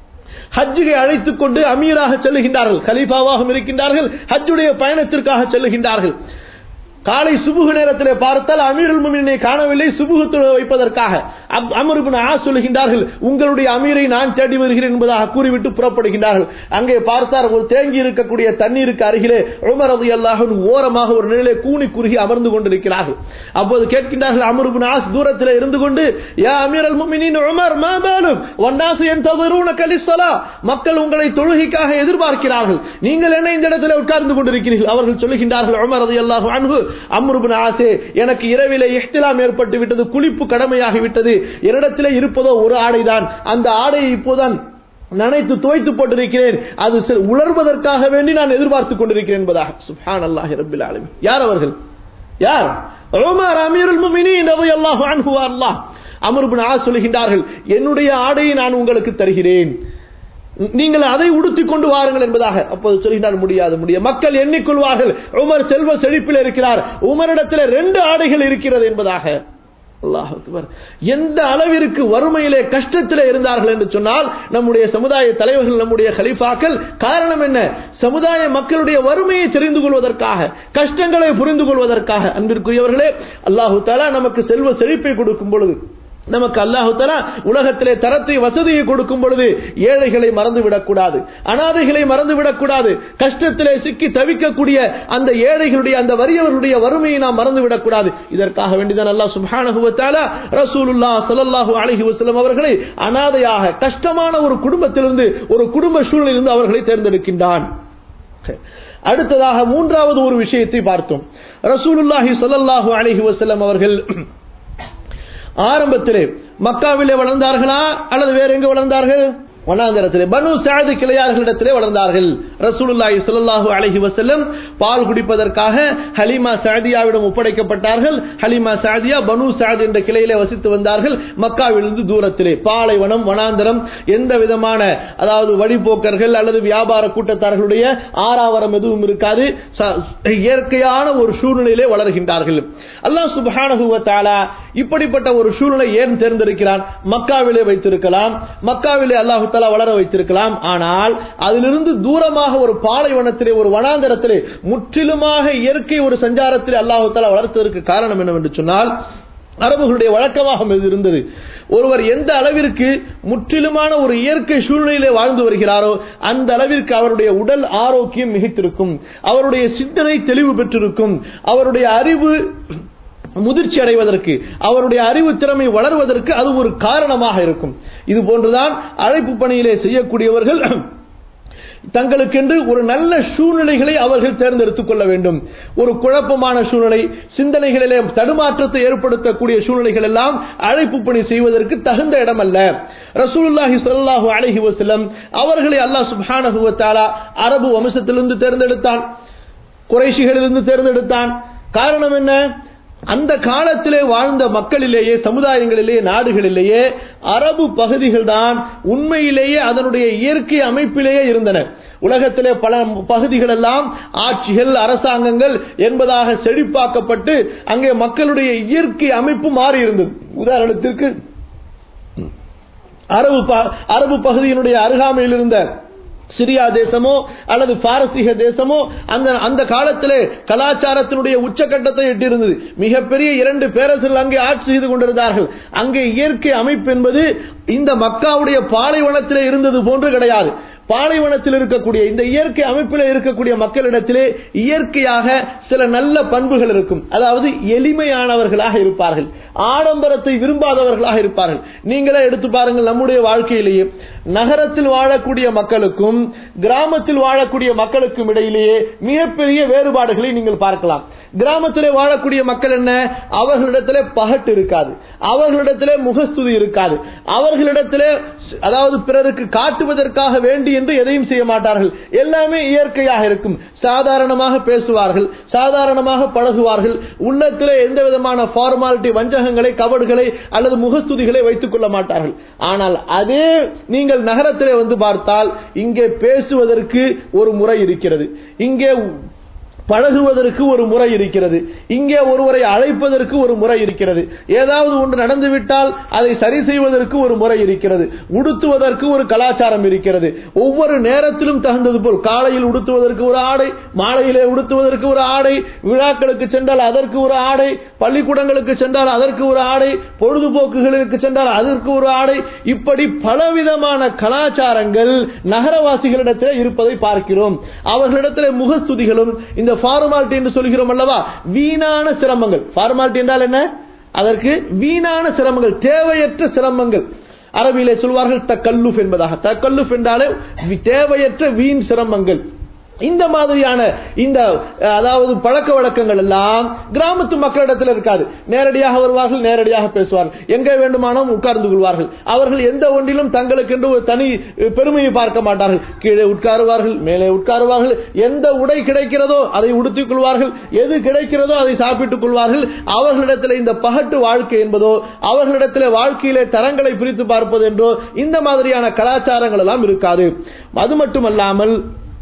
ஹஜ்ஜுகை அழைத்துக் கொண்டு அமீராக செல்லுகின்றார்கள் கலீஃபாவாகவும் இருக்கின்றார்கள் ஹஜ்ஜுடைய பயணத்திற்காக செல்லுகின்றார்கள் காலை சுபுகு நேரத்திலே பார்த்தால் அமீருல் முமினை காணவில்லை சுபுகு தொழ வைப்பதற்காக அப்- அமர் இப்னு ஆஸ் சொல்லுகின்றார்கள் உங்களுடைய அமீரை நான் தேடி வருகிறேன் என்பதாக கூறிவிட்டு புறப்படுகின்றார்கள் அங்கே பார்த்தார் ஒரு தேங்கி இருக்கக்கூடிய தண்ணீருக்கு அருகிலே உமர் ரலியல்லாஹு அன்ஹு ஓரமாக ஒரு நிலையிலே கூனி குறுகி அமர்ந்து கொண்டிருக்கிறார்கள் அப்போது கேட்கின்றார்கள் அமர் இப்னு ஆஸ் தூரத்திலே இருந்து கொண்டு யா அமீரல் முஃமினீன் உமர் மா பாலும் வன்னாசு யன்தظرونك للصلاه மக்கள் உங்களை தொழுகைக்காக எதிர்பார்க்கிறார்கள் நீங்கள் என்ன இந்த இடத்துல உட்கார்ந்து கொண்டிருக்கிறீர்கள் அவர்கள் சொல்லுகின்றார்கள் உமர் ரலியல்லாஹு அன்ஹு அம்ர் இப்னு ஆஸே எனக்கு இரவிலே இஹ்திலாம் ஏற்பட்டு விட்டது குளிப்பு கடமையாகி விட்டது என்னிடத்திலே இருப்பதோ ஒரு ஆடைதான் அந்த ஆடையை இப்போதான் நனைத்து துவைத்து போட்டிருக்கிறேன் அது சில- உலர்வதற்காக வேண்டி நான் எதிர்பார்த்துக் கொண்டிருக்கிறேன் என்பதாக சுப்ஹான் அல்லாஹி ரப்பில் ஆலமீன் யார் அவர்கள் யார் உமர் அமீருல் முஃமினீன் ரலியல்லாஹு அன்ஹு அல்லாஹ் அமர் இப்னு ஆஸ் சொல்லுகின்றார்கள் என்னுடைய ஆடையை நான் உங்களுக்கு தருகிறேன் நீங்கள் அதை உடுத்திக் கொண்டு வாருங்கள் என்பதாக அப்போது சொல்கிறார் முடியாது முடியாது மக்கள் எண்ணிக்கொள்வார்கள் உமர் செல்வ செழிப்பில் இருக்கிறார் உமரிடத்தில் ரெண்டு ஆடைகள் இருக்கிறது என்பதாக அல்லாஹ் அக்பர். எந்த அளவிற்கு வறுமையிலே கஷ்டத்திலே இருந்தார்கள் என்று சொன்னால் நம்முடைய சமுதாய தலைவர்கள் நம்முடைய கலிஃபாக்கள் காரணம் என்ன சமுதாய மக்களுடைய வறுமையை தெரிந்து கொள்வதற்காக கஷ்டங்களை புரிந்து கொள்வதற்காக அன்பிற்குரியவர்களே அல்லாஹு தாலா நமக்கு செல்வ செழிப்பை கொடுக்கும் பொழுது நமக்கு அல்லாஹு தலா உலகத்திலே தரத்தை வசதியை கொடுக்கும் பொழுது ஏழைகளை மறந்து விடக்கூடாது அனாதைகளை மறந்து விடக்கூடாது கஷ்டத்திலே சிக்கி தவிக்கக்கூடிய அந்த ஏழைகளுடைய அந்த வறியவர்களுடைய வறுமையை நாம் மறந்து விடக்கூடாது இதற்காக வேண்டிதான் அல்லாஹ் சுப்ஹானஹு வ தஆலா ரசூலுல்லாஹ் ஸல்லல்லாஹு அலைஹி வஸல்லம் அவர்களை அனாதையாக கஷ்டமான ஒரு குடும்பத்திலிருந்து ஒரு குடும்ப சூழ்நிலையிலிருந்து அவர்களை தேர்ந்தெடுக்கின்றான் அடுத்ததாக மூன்றாவது ஒரு விஷயத்தை பார்த்தோம் ரசூலுல்லாஹி ஸல்லல்லாஹு அலைஹி வஸல்லம் அவர்கள் ஆரம்பத்திலே மக்காவிலே வளர்ந்தார்களா அல்லது வேற எங்க வளர்ந்தார்கள் வனாந்தரத்திலே பனு சாது கிளையார்களிடத்திலே வளர்ந்தார்கள் ரசூலுல்லாஹி ஸல்லல்லாஹு அலைஹி வஸல்லம் பால் குடிப்பதற்காக ஹலீமா சாதியாவிடம் ஒப்படைக்கப்பட்டார்கள் ஹலீமா சாதியா பனு சாத் என்ற கிளையிலே வசித்து வந்தார்கள் மக்காவிலிருந்து தூரத்திலே பாலைவனம் வனாந்தரம் எந்த விதமான அதாவது வழிபோக்கர்கள் அல்லது வியாபார கூட்டத்தார்களுடைய ஆறாவரம் எதுவும் இருக்காது ச- இயற்கையான ஒரு சூழ்நிலையிலே வளர்கின்றார்கள் அல்லாஹ் சுப்ஹானஹு வ தஆலா இப்படிப்பட்ட ஒரு சூழ்நிலை ஏன் தேர்ந்தெடுக்கிறான் மக்காவிலே வைத்திருக்கலாம் மக்காவிலே அல்லாஹு தாலா வளர வைத்திருக்கலாம் ஆனால் அதிலிருந்து தூரமாக ஒரு பாலைவனத்திலே ஒரு வனாந்தரத்திலே முற்றிலுமாக இயற்கை ஒரு சஞ்சாரத்திலே அல்லாஹு தாலா வளர்த்ததற்கு காரணம் என்னவென்று சொன்னால் அரபுகளுடைய வழக்கமாக இது இருந்தது ஒருவர் எந்த அளவிற்கு முற்றிலுமான ஒரு இயற்கை சூழ்நிலையிலே வாழ்ந்து வருகிறாரோ அந்த அளவிற்கு அவருடைய உடல் ஆரோக்கியம் மிகைத்திருக்கும் அவருடைய சிந்தனை தெளிவு பெற்றிருக்கும் அவருடைய அறிவு முதிர்ச்சி அடைவதற்கு அவருடைய அறிவு திறமை வளர்வதற்கு அது ஒரு காரணமாக இருக்கும் இது போன்றுதான் அழைப்பு பணியிலே செய்யக்கூடியவர்கள் தங்களுக்கென்று ஒரு நல்ல சூழ்நிலைகளை அவர்கள் தேர்ந்தெடுத்துக் கொள்ள வேண்டும் ஒரு குழப்பமான சூழ்நிலை சிந்தனைகளிலே தடுமாற்றத்தை ஏற்படுத்தக்கூடிய சூழ்நிலைகள் எல்லாம் அழைப்பு பணி செய்வதற்கு தகுந்த இடம் அல்ல ரசூலுல்லாஹி ஸல்லல்லாஹு அலைஹி வஸல்லம் அவர்களை அல்லாஹ் சுப்ஹானஹு வ தஆலா அரபு வம்சத்திலிருந்து தேர்ந்தெடுத்தான் குறைஷிகளிலிருந்து தேர்ந்தெடுத்தான் காரணம் என்ன அந்த காலத்திலே வாழ்ந்த மக்களிலேயே சமுதாயங்களிலேயே நாடுகளிலேயே அரபு பகுதிகள் தான் உண்மையிலேயே அதனுடைய இயற்கை அமைப்பிலேயே இருந்தன உலகத்திலே பல பகுதிகள் எல்லாம் ஆட்சிகள் அரசாங்கங்கள் என்பதாக செழிப்பாக்கப்பட்டு அங்கே மக்களுடைய இயற்கை அமைப்பு மாறி இருந்தது உதாரணத்திற்கு அரபு ப- அரபு பகுதியினுடைய அருகாமையில் இருந்த சிரியா தேசமோ அல்லது பாரசீக தேசமோ அந்த அந்த காலத்திலே கலாச்சாரத்தினுடைய உச்சக்கட்டத்தை எட்டியிருந்தது மிகப்பெரிய இரண்டு பேரரசுகள் அங்கே ஆட்சி செய்து கொண்டிருந்தார்கள் அங்கே இயற்கை அமைப்பு என்பது இந்த மக்காவுடைய பாலைவனத்திலே இருந்தது போன்று கிடையாது பாலைவனத்தில் இருக்கக்கூடிய இந்த இயற்கை அமைப்பில் இருக்கக்கூடிய மக்களிடத்திலே இயற்கையாக சில நல்ல பண்புகள் இருக்கும் அதாவது எளிமையானவர்களாக இருப்பார்கள் ஆடம்பரத்தை விரும்பாதவர்களாக இருப்பார்கள் நீங்களே எடுத்து பாருங்கள் நம்முடைய வாழ்க்கையிலேயே நகரத்தில் வாழக்கூடிய மக்களுக்கும் கிராமத்தில் வாழக்கூடிய மக்களுக்கும் இடையிலேயே மிகப்பெரிய வேறுபாடுகளை நீங்கள் பார்க்கலாம் கிராமத்திலே வாழக்கூடிய மக்கள் என்ன அவர்களிடத்திலே பகட்டு இருக்காது அவர்களிடத்திலே முகஸ்துதி இருக்காது அவர்களிடத்திலே அதாவது பிறருக்கு காட்டுவதற்காக வேண்டி என்று எதையும் செய்ய மாட்டார்கள் எல்லாமே இயற்கையாக இருக்கும் சாதாரணமாக பேசுவார்கள் சாதாரணமாக பழகுவார்கள் உள்ளத்திலே எந்த விதமான ஃபார்மாலிட்டி வஞ்சகங்களை கபடுகளை அல்லது முகஸ்துதிகளை வைத்துக் கொள்ள மாட்டார்கள் ஆனால் அதே நீங்கள் நகரத்திலே வந்து பார்த்தால் இங்கே பேசுவதற்கு ஒரு முறை இருக்கிறது இங்கே பழகுவதற்கு ஒரு முறை இருக்கிறது இங்கே ஒருவரை அழைப்பதற்கு ஒரு முறை இருக்கிறது ஏதாவது ஒன்று நடந்துவிட்டால் அதை சரி செய்வதற்கு ஒரு முறை இருக்கிறது உடுத்துவதற்கு ஒரு கலாச்சாரம் இருக்கிறது ஒவ்வொரு நேரத்திலும் தகுந்தது போல் காலையில் உடுத்துவதற்கு ஒரு ஆடை மாலையிலே உடுத்துவதற்கு ஒரு ஆடை விழாக்களுக்கு சென்றால் அதற்கு ஒரு ஆடை பள்ளிக்கூடங்களுக்கு சென்றால் அதற்கு ஒரு ஆடை பொழுதுபோக்குகளுக்கு சென்றால் அதற்கு ஒரு ஆடை இப்படி பலவிதமான கலாச்சாரங்கள் நகரவாசிகளிடத்தில் இருப்பதை பார்க்கிறோம் அவர்களிடத்தில் முகஸ்துதிகளும் இந்த ஃபார்மாலிட்டி என்று சொல்கிறோம் அல்லவா வீணான சிரமங்கள் ஃபார்மாலிட்டி என்றால் என்ன அதற்கு வீணான சிரமங்கள் தேவையற்ற சிரமங்கள் அரபியிலே சொல்வார்கள் தக்கல்லுஃப் என்பதாக தக்கல்லுஃப் என்றாலே வி- தேவையற்ற வீண் சிரமங்கள் இந்த மாதிரியான இந்த அஹ், அதாவது பழக்க வழக்கங்கள் எல்லாம் கிராமத்து மக்களிடத்தில் இருக்காது நேரடியாக வருவார்கள் நேரடியாக பேசுவார்கள் எங்கே வேண்டுமானாலும் உட்கார்ந்து கொள்வார்கள் அவர்கள் எந்த ஒன்றிலும் தங்களுக்கென்று ஒரு தனி அஹ், பெருமையை பார்க்க மாட்டார்கள் கீழே உட்காருவார்கள் மேலே உட்காருவார்கள் எந்த உடை கிடைக்கிறதோ அதை உடுத்திக் கொள்வார்கள் எது கிடைக்கிறதோ அதை சாப்பிட்டுக் கொள்வார்கள் அவர்களிடத்தில் இந்த பகட்டு வாழ்க்கை என்பதோ அவர்களிடத்தில் வாழ்க்கையிலே தரங்களை பிரித்து பார்ப்பது என்றோ இந்த மாதிரியான கலாச்சாரங்கள் எல்லாம் இருக்காது அது மட்டுமல்லாமல்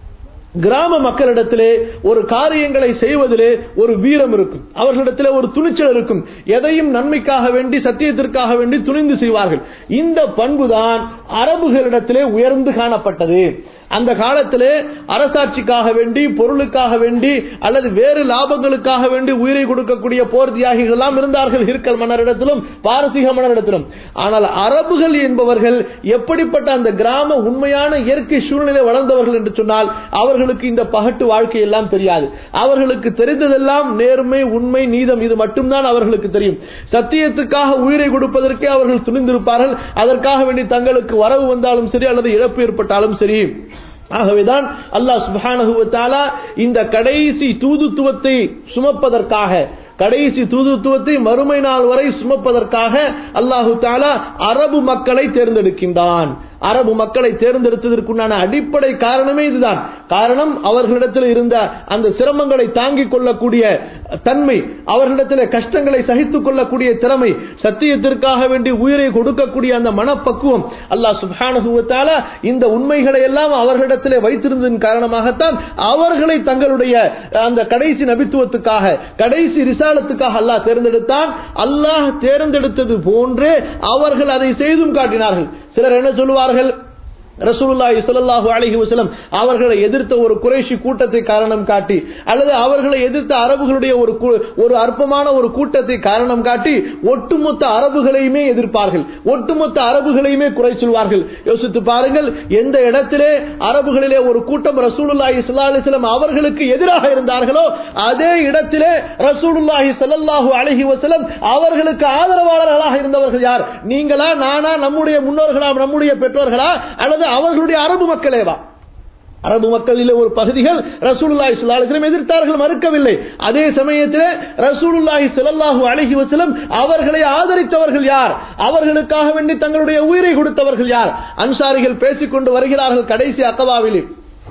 கிராம மக்களிடத்திலே ஒரு காரியங்களை செய்வதிலே ஒரு வீரம் இருக்கும் அவர்களிடத்திலே ஒரு துணிச்சல் இருக்கும் எதையும் நன்மைக்காக வேண்டி சத்தியத்திற்காக வேண்டி துணிந்து செய்வார்கள் இந்த பண்புதான் அரபுகளிடத்திலே உயர்ந்து காணப்பட்டது அந்த காலத்திலே அரசாட்சிக்காக வேண்டி பொருளுக்காக வேண்டி அல்லது வேறு லாபங்களுக்காக வேண்டி உயிரை கொடுக்கக்கூடிய போர் தியாகிகள் எல்லாம் இருந்தார்கள் ஹிர்கல் மன்னரிடத்திலும் பாரசீக மன்னரிடத்திலும் ஆனால் அரபுகள் என்பவர்கள் எப்படிப்பட்ட அந்த கிராம உண்மையான இயற்கை சூழ்நிலை வளர்ந்தவர்கள் என்று சொன்னால் அவர்களுக்கு இந்த பகட்டு வாழ்க்கை எல்லாம் தெரியாது அவர்களுக்கு தெரிந்ததெல்லாம் நேர்மை உண்மை நீதம் இது மட்டும்தான் அவர்களுக்கு தெரியும் சத்தியத்துக்காக உயிரை கொடுப்பதற்கே அவர்கள் துணிந்திருப்பார்கள் அதற்காக வேண்டி தங்களுக்கு வரவு வந்தாலும் சரி அல்லது இழப்பு ஏற்பட்டாலும் சரி ஆகவேதான் அல்லாஹ் சுப்ஹானஹு வ தஆலா இந்த கடைசி தூதுத்துவத்தை சுமப்பதற்காக கடைசி தூதுத்துவத்தை மறுமை நாள் வரை சுமப்பதற்காக அல்லாஹு தாலா அரபு மக்களை தேர்ந்தெடுக்கின்றான் அரபு மக்களை தேர்ந்தெடுத்ததற்குண்டான அடிப்படை காரணமே இதுதான் காரணம் அவர்களிடத்தில் இருந்த அந்த சிரமங்களை தாங்கிக் கொள்ளக்கூடிய தன்மை அவர்களிடத்தில் கஷ்டங்களை சகித்துக் கொள்ளக்கூடிய திறமை சத்தியத்திற்காக வேண்டி உயிரை கொடுக்கக்கூடிய அந்த மனப்பக்குவம் அல்லாஹ் சுப்ஹானஹு வ தஆலா இந்த உண்மைகளை எல்லாம் அவர்களிடத்திலே வைத்திருந்ததன் காரணமாகத்தான் அவர்களை தங்களுடைய அந்த கடைசி நபித்துவத்துக்காக கடைசி ரிசாலத்துக்காக அல்லாஹ் தேர்ந்தெடுத்தான் அல்லாஹ் தேர்ந்தெடுத்தது போன்றே அவர்கள் அதை செய்தும் காட்டினார்கள் சிலர் என்ன சொல்லுவார்கள் ரசூலுல்லாஹி ஸல்லல்லாஹு அலைஹி வஸல்லம் அவர்களை எதிர்த்த ஒரு குறைஷி கூட்டத்தை காரணம் காட்டி அல்லது அவர்களை எதிர்த்த அரபுகளுடைய ஒரு கு- ஒரு அற்பமான ஒரு கூட்டத்தை காரணம் காட்டி ஒட்டுமொத்த அரபுகளையுமே எதிர்ப்பார்கள் ஒட்டுமொத்த அரபுகளையுமே குறை சொல்வார்கள் யோசித்து பாருங்கள் எந்த இடத்திலே அரபுகளிலே ஒரு கூட்டம் ரசூலுல்லாஹி ஸல்லல்லாஹு அலைஹி வஸல்லம் அவர்களுக்கு எதிராக இருந்தார்களோ அதே இடத்திலே ரசூலுல்லாஹி ஸல்லல்லாஹு அலைஹி வஸல்லம் அவர்களுக்கு ஆதரவாளர்களாக இருந்தவர்கள் யார் நீங்களா நானா நம்முடைய முன்னோர்களா நம்முடைய பெற்றோர்களா அல்லது அவர்களுடைய அரபு மக்களேவா அரபு மக்களிலே ஒரு பகுதிகள் ரசூலுல்லாஹி ஸல்லல்லாஹு அலைஹி வஸல்லம் எதிர்த்தார்கள் மறுக்கவில்லை அதே சமயத்திலே ரசூலுல்லாஹி ஸல்லல்லாஹு அலைஹி வஸல்லம் அவர்களை ஆதரித்தவர்கள் யார் அவர்களுக்காக வேண்டி தங்களுடைய உயிரை கொடுத்தவர்கள் யார் அன்சாரிகள் பேசிக்கொண்டு வருகிறார்கள் கடைசி அக்கவாவிலே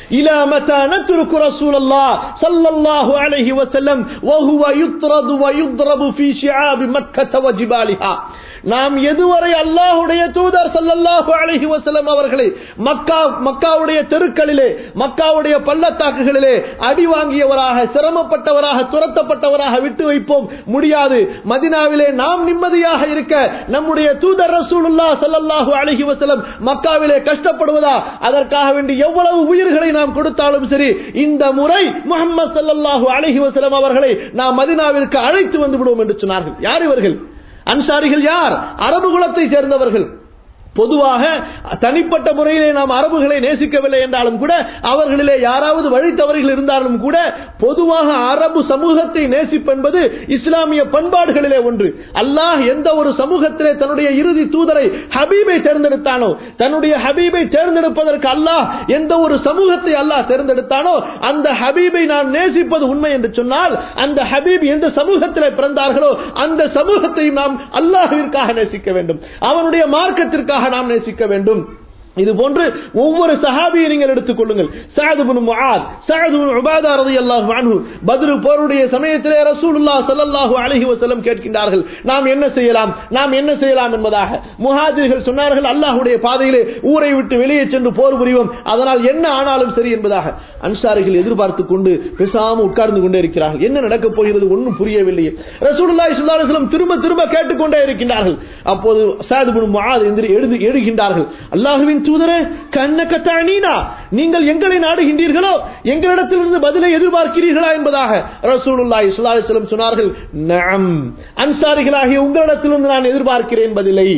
إلى متى نترك رسول الله صلى الله عليه وسلم وهو يطرد ويضرب في شعاب مكة وجبالها நாம் எதுவரை அல்லாஹுடைய தூதர் சல்லல்லாஹு அலைஹி வஸல்லம் அவர்களை மக்கா மக்காவுடைய தெருக்களிலே மக்காவுடைய பள்ளத்தாக்குகளிலே அடி வாங்கியவராக சிரமப்பட்டவராக துரத்தப்பட்டவராக விட்டு வைப்போம் முடியாது மதினாவிலே நாம் நிம்மதியாக இருக்க நம்முடைய தூதர் ரசூலுல்லாஹ் ஸல்லல்லாஹு அலைஹி வஸல்லம் மக்காவிலே கஷ்டப்படுவதா அதற்காக வேண்டி எவ்வளவு உயிர்களை நாம் கொடுத்தாலும் சரி இந்த முறை முஹம்மது ஸல்லல்லாஹு அலைஹி வஸல்லம் அவர்களை நாம் மதினாவிற்கு அழைத்து வந்து விடுவோம் என்று சொன்னார்கள் யார் இவர்கள் அன்சாரிகள் யார் அரபு குலத்தை சேர்ந்தவர்கள் பொதுவாக தனிப்பட்ட முறையிலே நாம் அரபுகளை நேசிக்கவில்லை என்றாலும் கூட அவர்களிலே யாராவது வழித்தவர்கள் இருந்தாலும் கூட பொதுவாக அரபு சமூகத்தை நேசிப்பென்பது இஸ்லாமிய பண்பாடுகளிலே ஒன்று அல்லாஹ் எந்த ஒரு சமூகத்திலே தன்னுடைய இறுதி தூதரை ஹபீபை தேர்ந்தெடுத்தானோ தன்னுடைய ஹபீபை தேர்ந்தெடுப்பதற்கு அல்லாஹ் எந்த ஒரு சமூகத்தை அல்லாஹ் தேர்ந்தெடுத்தானோ அந்த ஹபீபை நாம் நேசிப்பது உண்மை என்று சொன்னால் அந்த ஹபீப் எந்த சமூகத்திலே பிறந்தார்களோ அந்த சமூகத்தையும் நாம் அல்லாஹிற்காக நேசிக்க வேண்டும் அவனுடைய மார்க்கத்திற்காக நாம் நேசிக்க வேண்டும் இது போன்று ஒவ்வொரு சஹாபியை நீங்கள் எடுத்துக் கொள்ளுங்கள் சாதுபுன் முஆத் சாதுபுன் உபாதா ரலியல்லாஹு அன்ஹு பத்ரு போருடைய சமயத்திலே ரசூலுல்லாஹ் ஸல்லல்லாஹு அலைஹி வஸல்லம் கேட்கின்றார்கள் நாம் என்ன செய்யலாம் நாம் என்ன செய்யலாம் என்பதாக முஹாஜிர்கள் சொன்னார்கள் அல்லாஹ்வுடைய பாதையிலே ஊரை விட்டு வெளியே சென்று போர் புரிவோம் அதனால் என்ன ஆனாலும் சரி என்பதாக அன்சாரிகள் எதிர்பார்த்து கொண்டு பேசாம உட்கார்ந்து கொண்டே இருக்கிறார்கள் என்ன நடக்கப் போகிறது ஒன்றும் புரியவில்லையே ரசூலுல்லாஹி ஸல்லல்லாஹு அலைஹி வஸல்லம் திரும்ப திரும்ப கேட்டுக்கொண்டே இருக்கின்றார்கள் அப்போது சாதுபுன் முஆத் எந்திரி எழுது எழுகின்றார்கள் அல்லாஹ்வின் தூதரே கண்ணக்க தனீனா நீங்கள் எங்களை நாடுகின்றீர்களோ எங்களிடத்திலிருந்து பதிலை எதிர்பார்க்கிறீர்களா என்பதாக ரசூலுல்லாஹி ஸல்லல்லாஹு அலைஹி வஸல்லம் சொன்னார்கள் நஅம் அன்சாரிகளாகிய உங்களிடத்திலிருந்து நான் எதிர்பார்க்கிறேன் பதிலை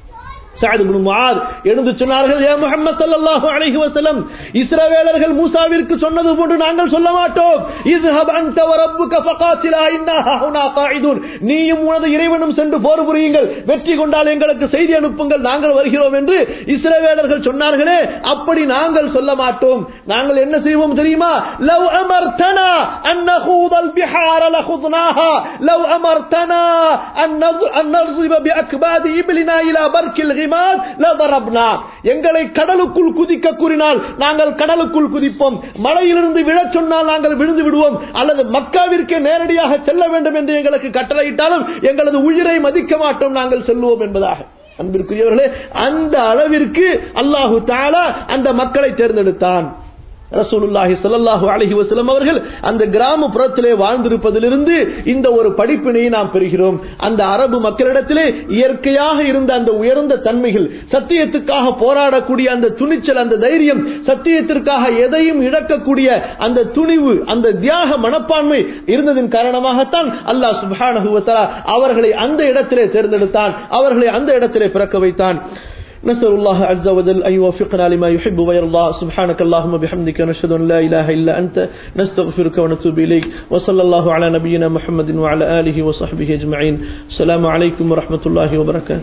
சஅத் இப்னு முஆத் எழுந்து சொன்னார்கள் யா முஹம்மது ஸல்லல்லாஹு அலைஹி வஸல்லம் இஸ்ரவேலர்கள் மூசாவிற்கு சொன்னது போன்று நாங்கள் சொல்ல மாட்டோம் இஸ்ஹப் அன்த வ ரப்புக ஃபகாத்திலா இன்னா ஹுனா காயிதுன் நீயும் உனது இறைவனும் சென்று போர் புரியுங்கள் வெற்றி கொண்டால் எங்களுக்கு செய்தி அனுப்புங்கள் நாங்கள் வருகிறோம் என்று இஸ்ரவேலர்கள் சொன்னார்களே அப்படி நாங்கள் சொல்ல மாட்டோம் நாங்கள் என்ன செய்வோம் தெரியுமா லவ் அமர்தனா அன் நகூதல் பிஹார லகுத்னாஹா லவ் அமர்தனா அன் நர்ஸிப பிஅக்பாதி இப்லினா இலா பர்கில் எங்களை கடலுக்குள் குதிக்க கூறினால் நாங்கள் கடலுக்குள் குதிப்போம் மலையிலிருந்து விழச் சொன்னால் நாங்கள் விழுந்து விடுவோம் அல்லது மக்காவிற்கே நேரடியாக செல்ல வேண்டும் என்று எங்களுக்கு கட்டளையிட்டாலும் எங்களது உயிரை மதிக்க மாட்டோம் நாங்கள் செல்லுவோம் என்பதாக அன்பிற்குரியவர்களே அந்த அளவிற்கு அல்லாஹு தாலா அந்த மக்களை தேர்ந்தெடுத்தான் ரசூலுல்லாஹி ஸல்லல்லாஹு அலைஹி வஸல்லம் அவர்கள் அந்த கிராமப்புறத்திலே வாழ்ந்திருப்பதிலிருந்து இந்த ஒரு படிப்பினை நாம் பெறுகிறோம் அந்த அரபு மக்களிடத்திலே இயற்கையாக இருந்த அந்த உயர்ந்த தன்மைகள் சத்தியத்துக்காக போராடக்கூடிய அந்த துணிச்சல் அந்த தைரியம் சத்தியத்திற்காக எதையும் இழக்கக்கூடிய அந்த துணிவு அந்த தியாக மனப்பான்மை இருந்ததின் காரணமாகத்தான் அல்லாஹ் சுப்ஹானஹு வ தஆலா அவர்களை அந்த இடத்திலே தேர்ந்தெடுத்தான் அவர்களை அந்த இடத்திலே பிறக்க வைத்தான் نسأل الله عز وجل أن يوفقنا لما يحب ويرضى سبحانك اللهم بحمدك نشهد أن لا إله إلا أنت نستغفرك ونتوب إليك وصلى الله على نبينا محمد وعلى آله وصحبه أجمعين السلام عليكم ورحمة الله وبركاته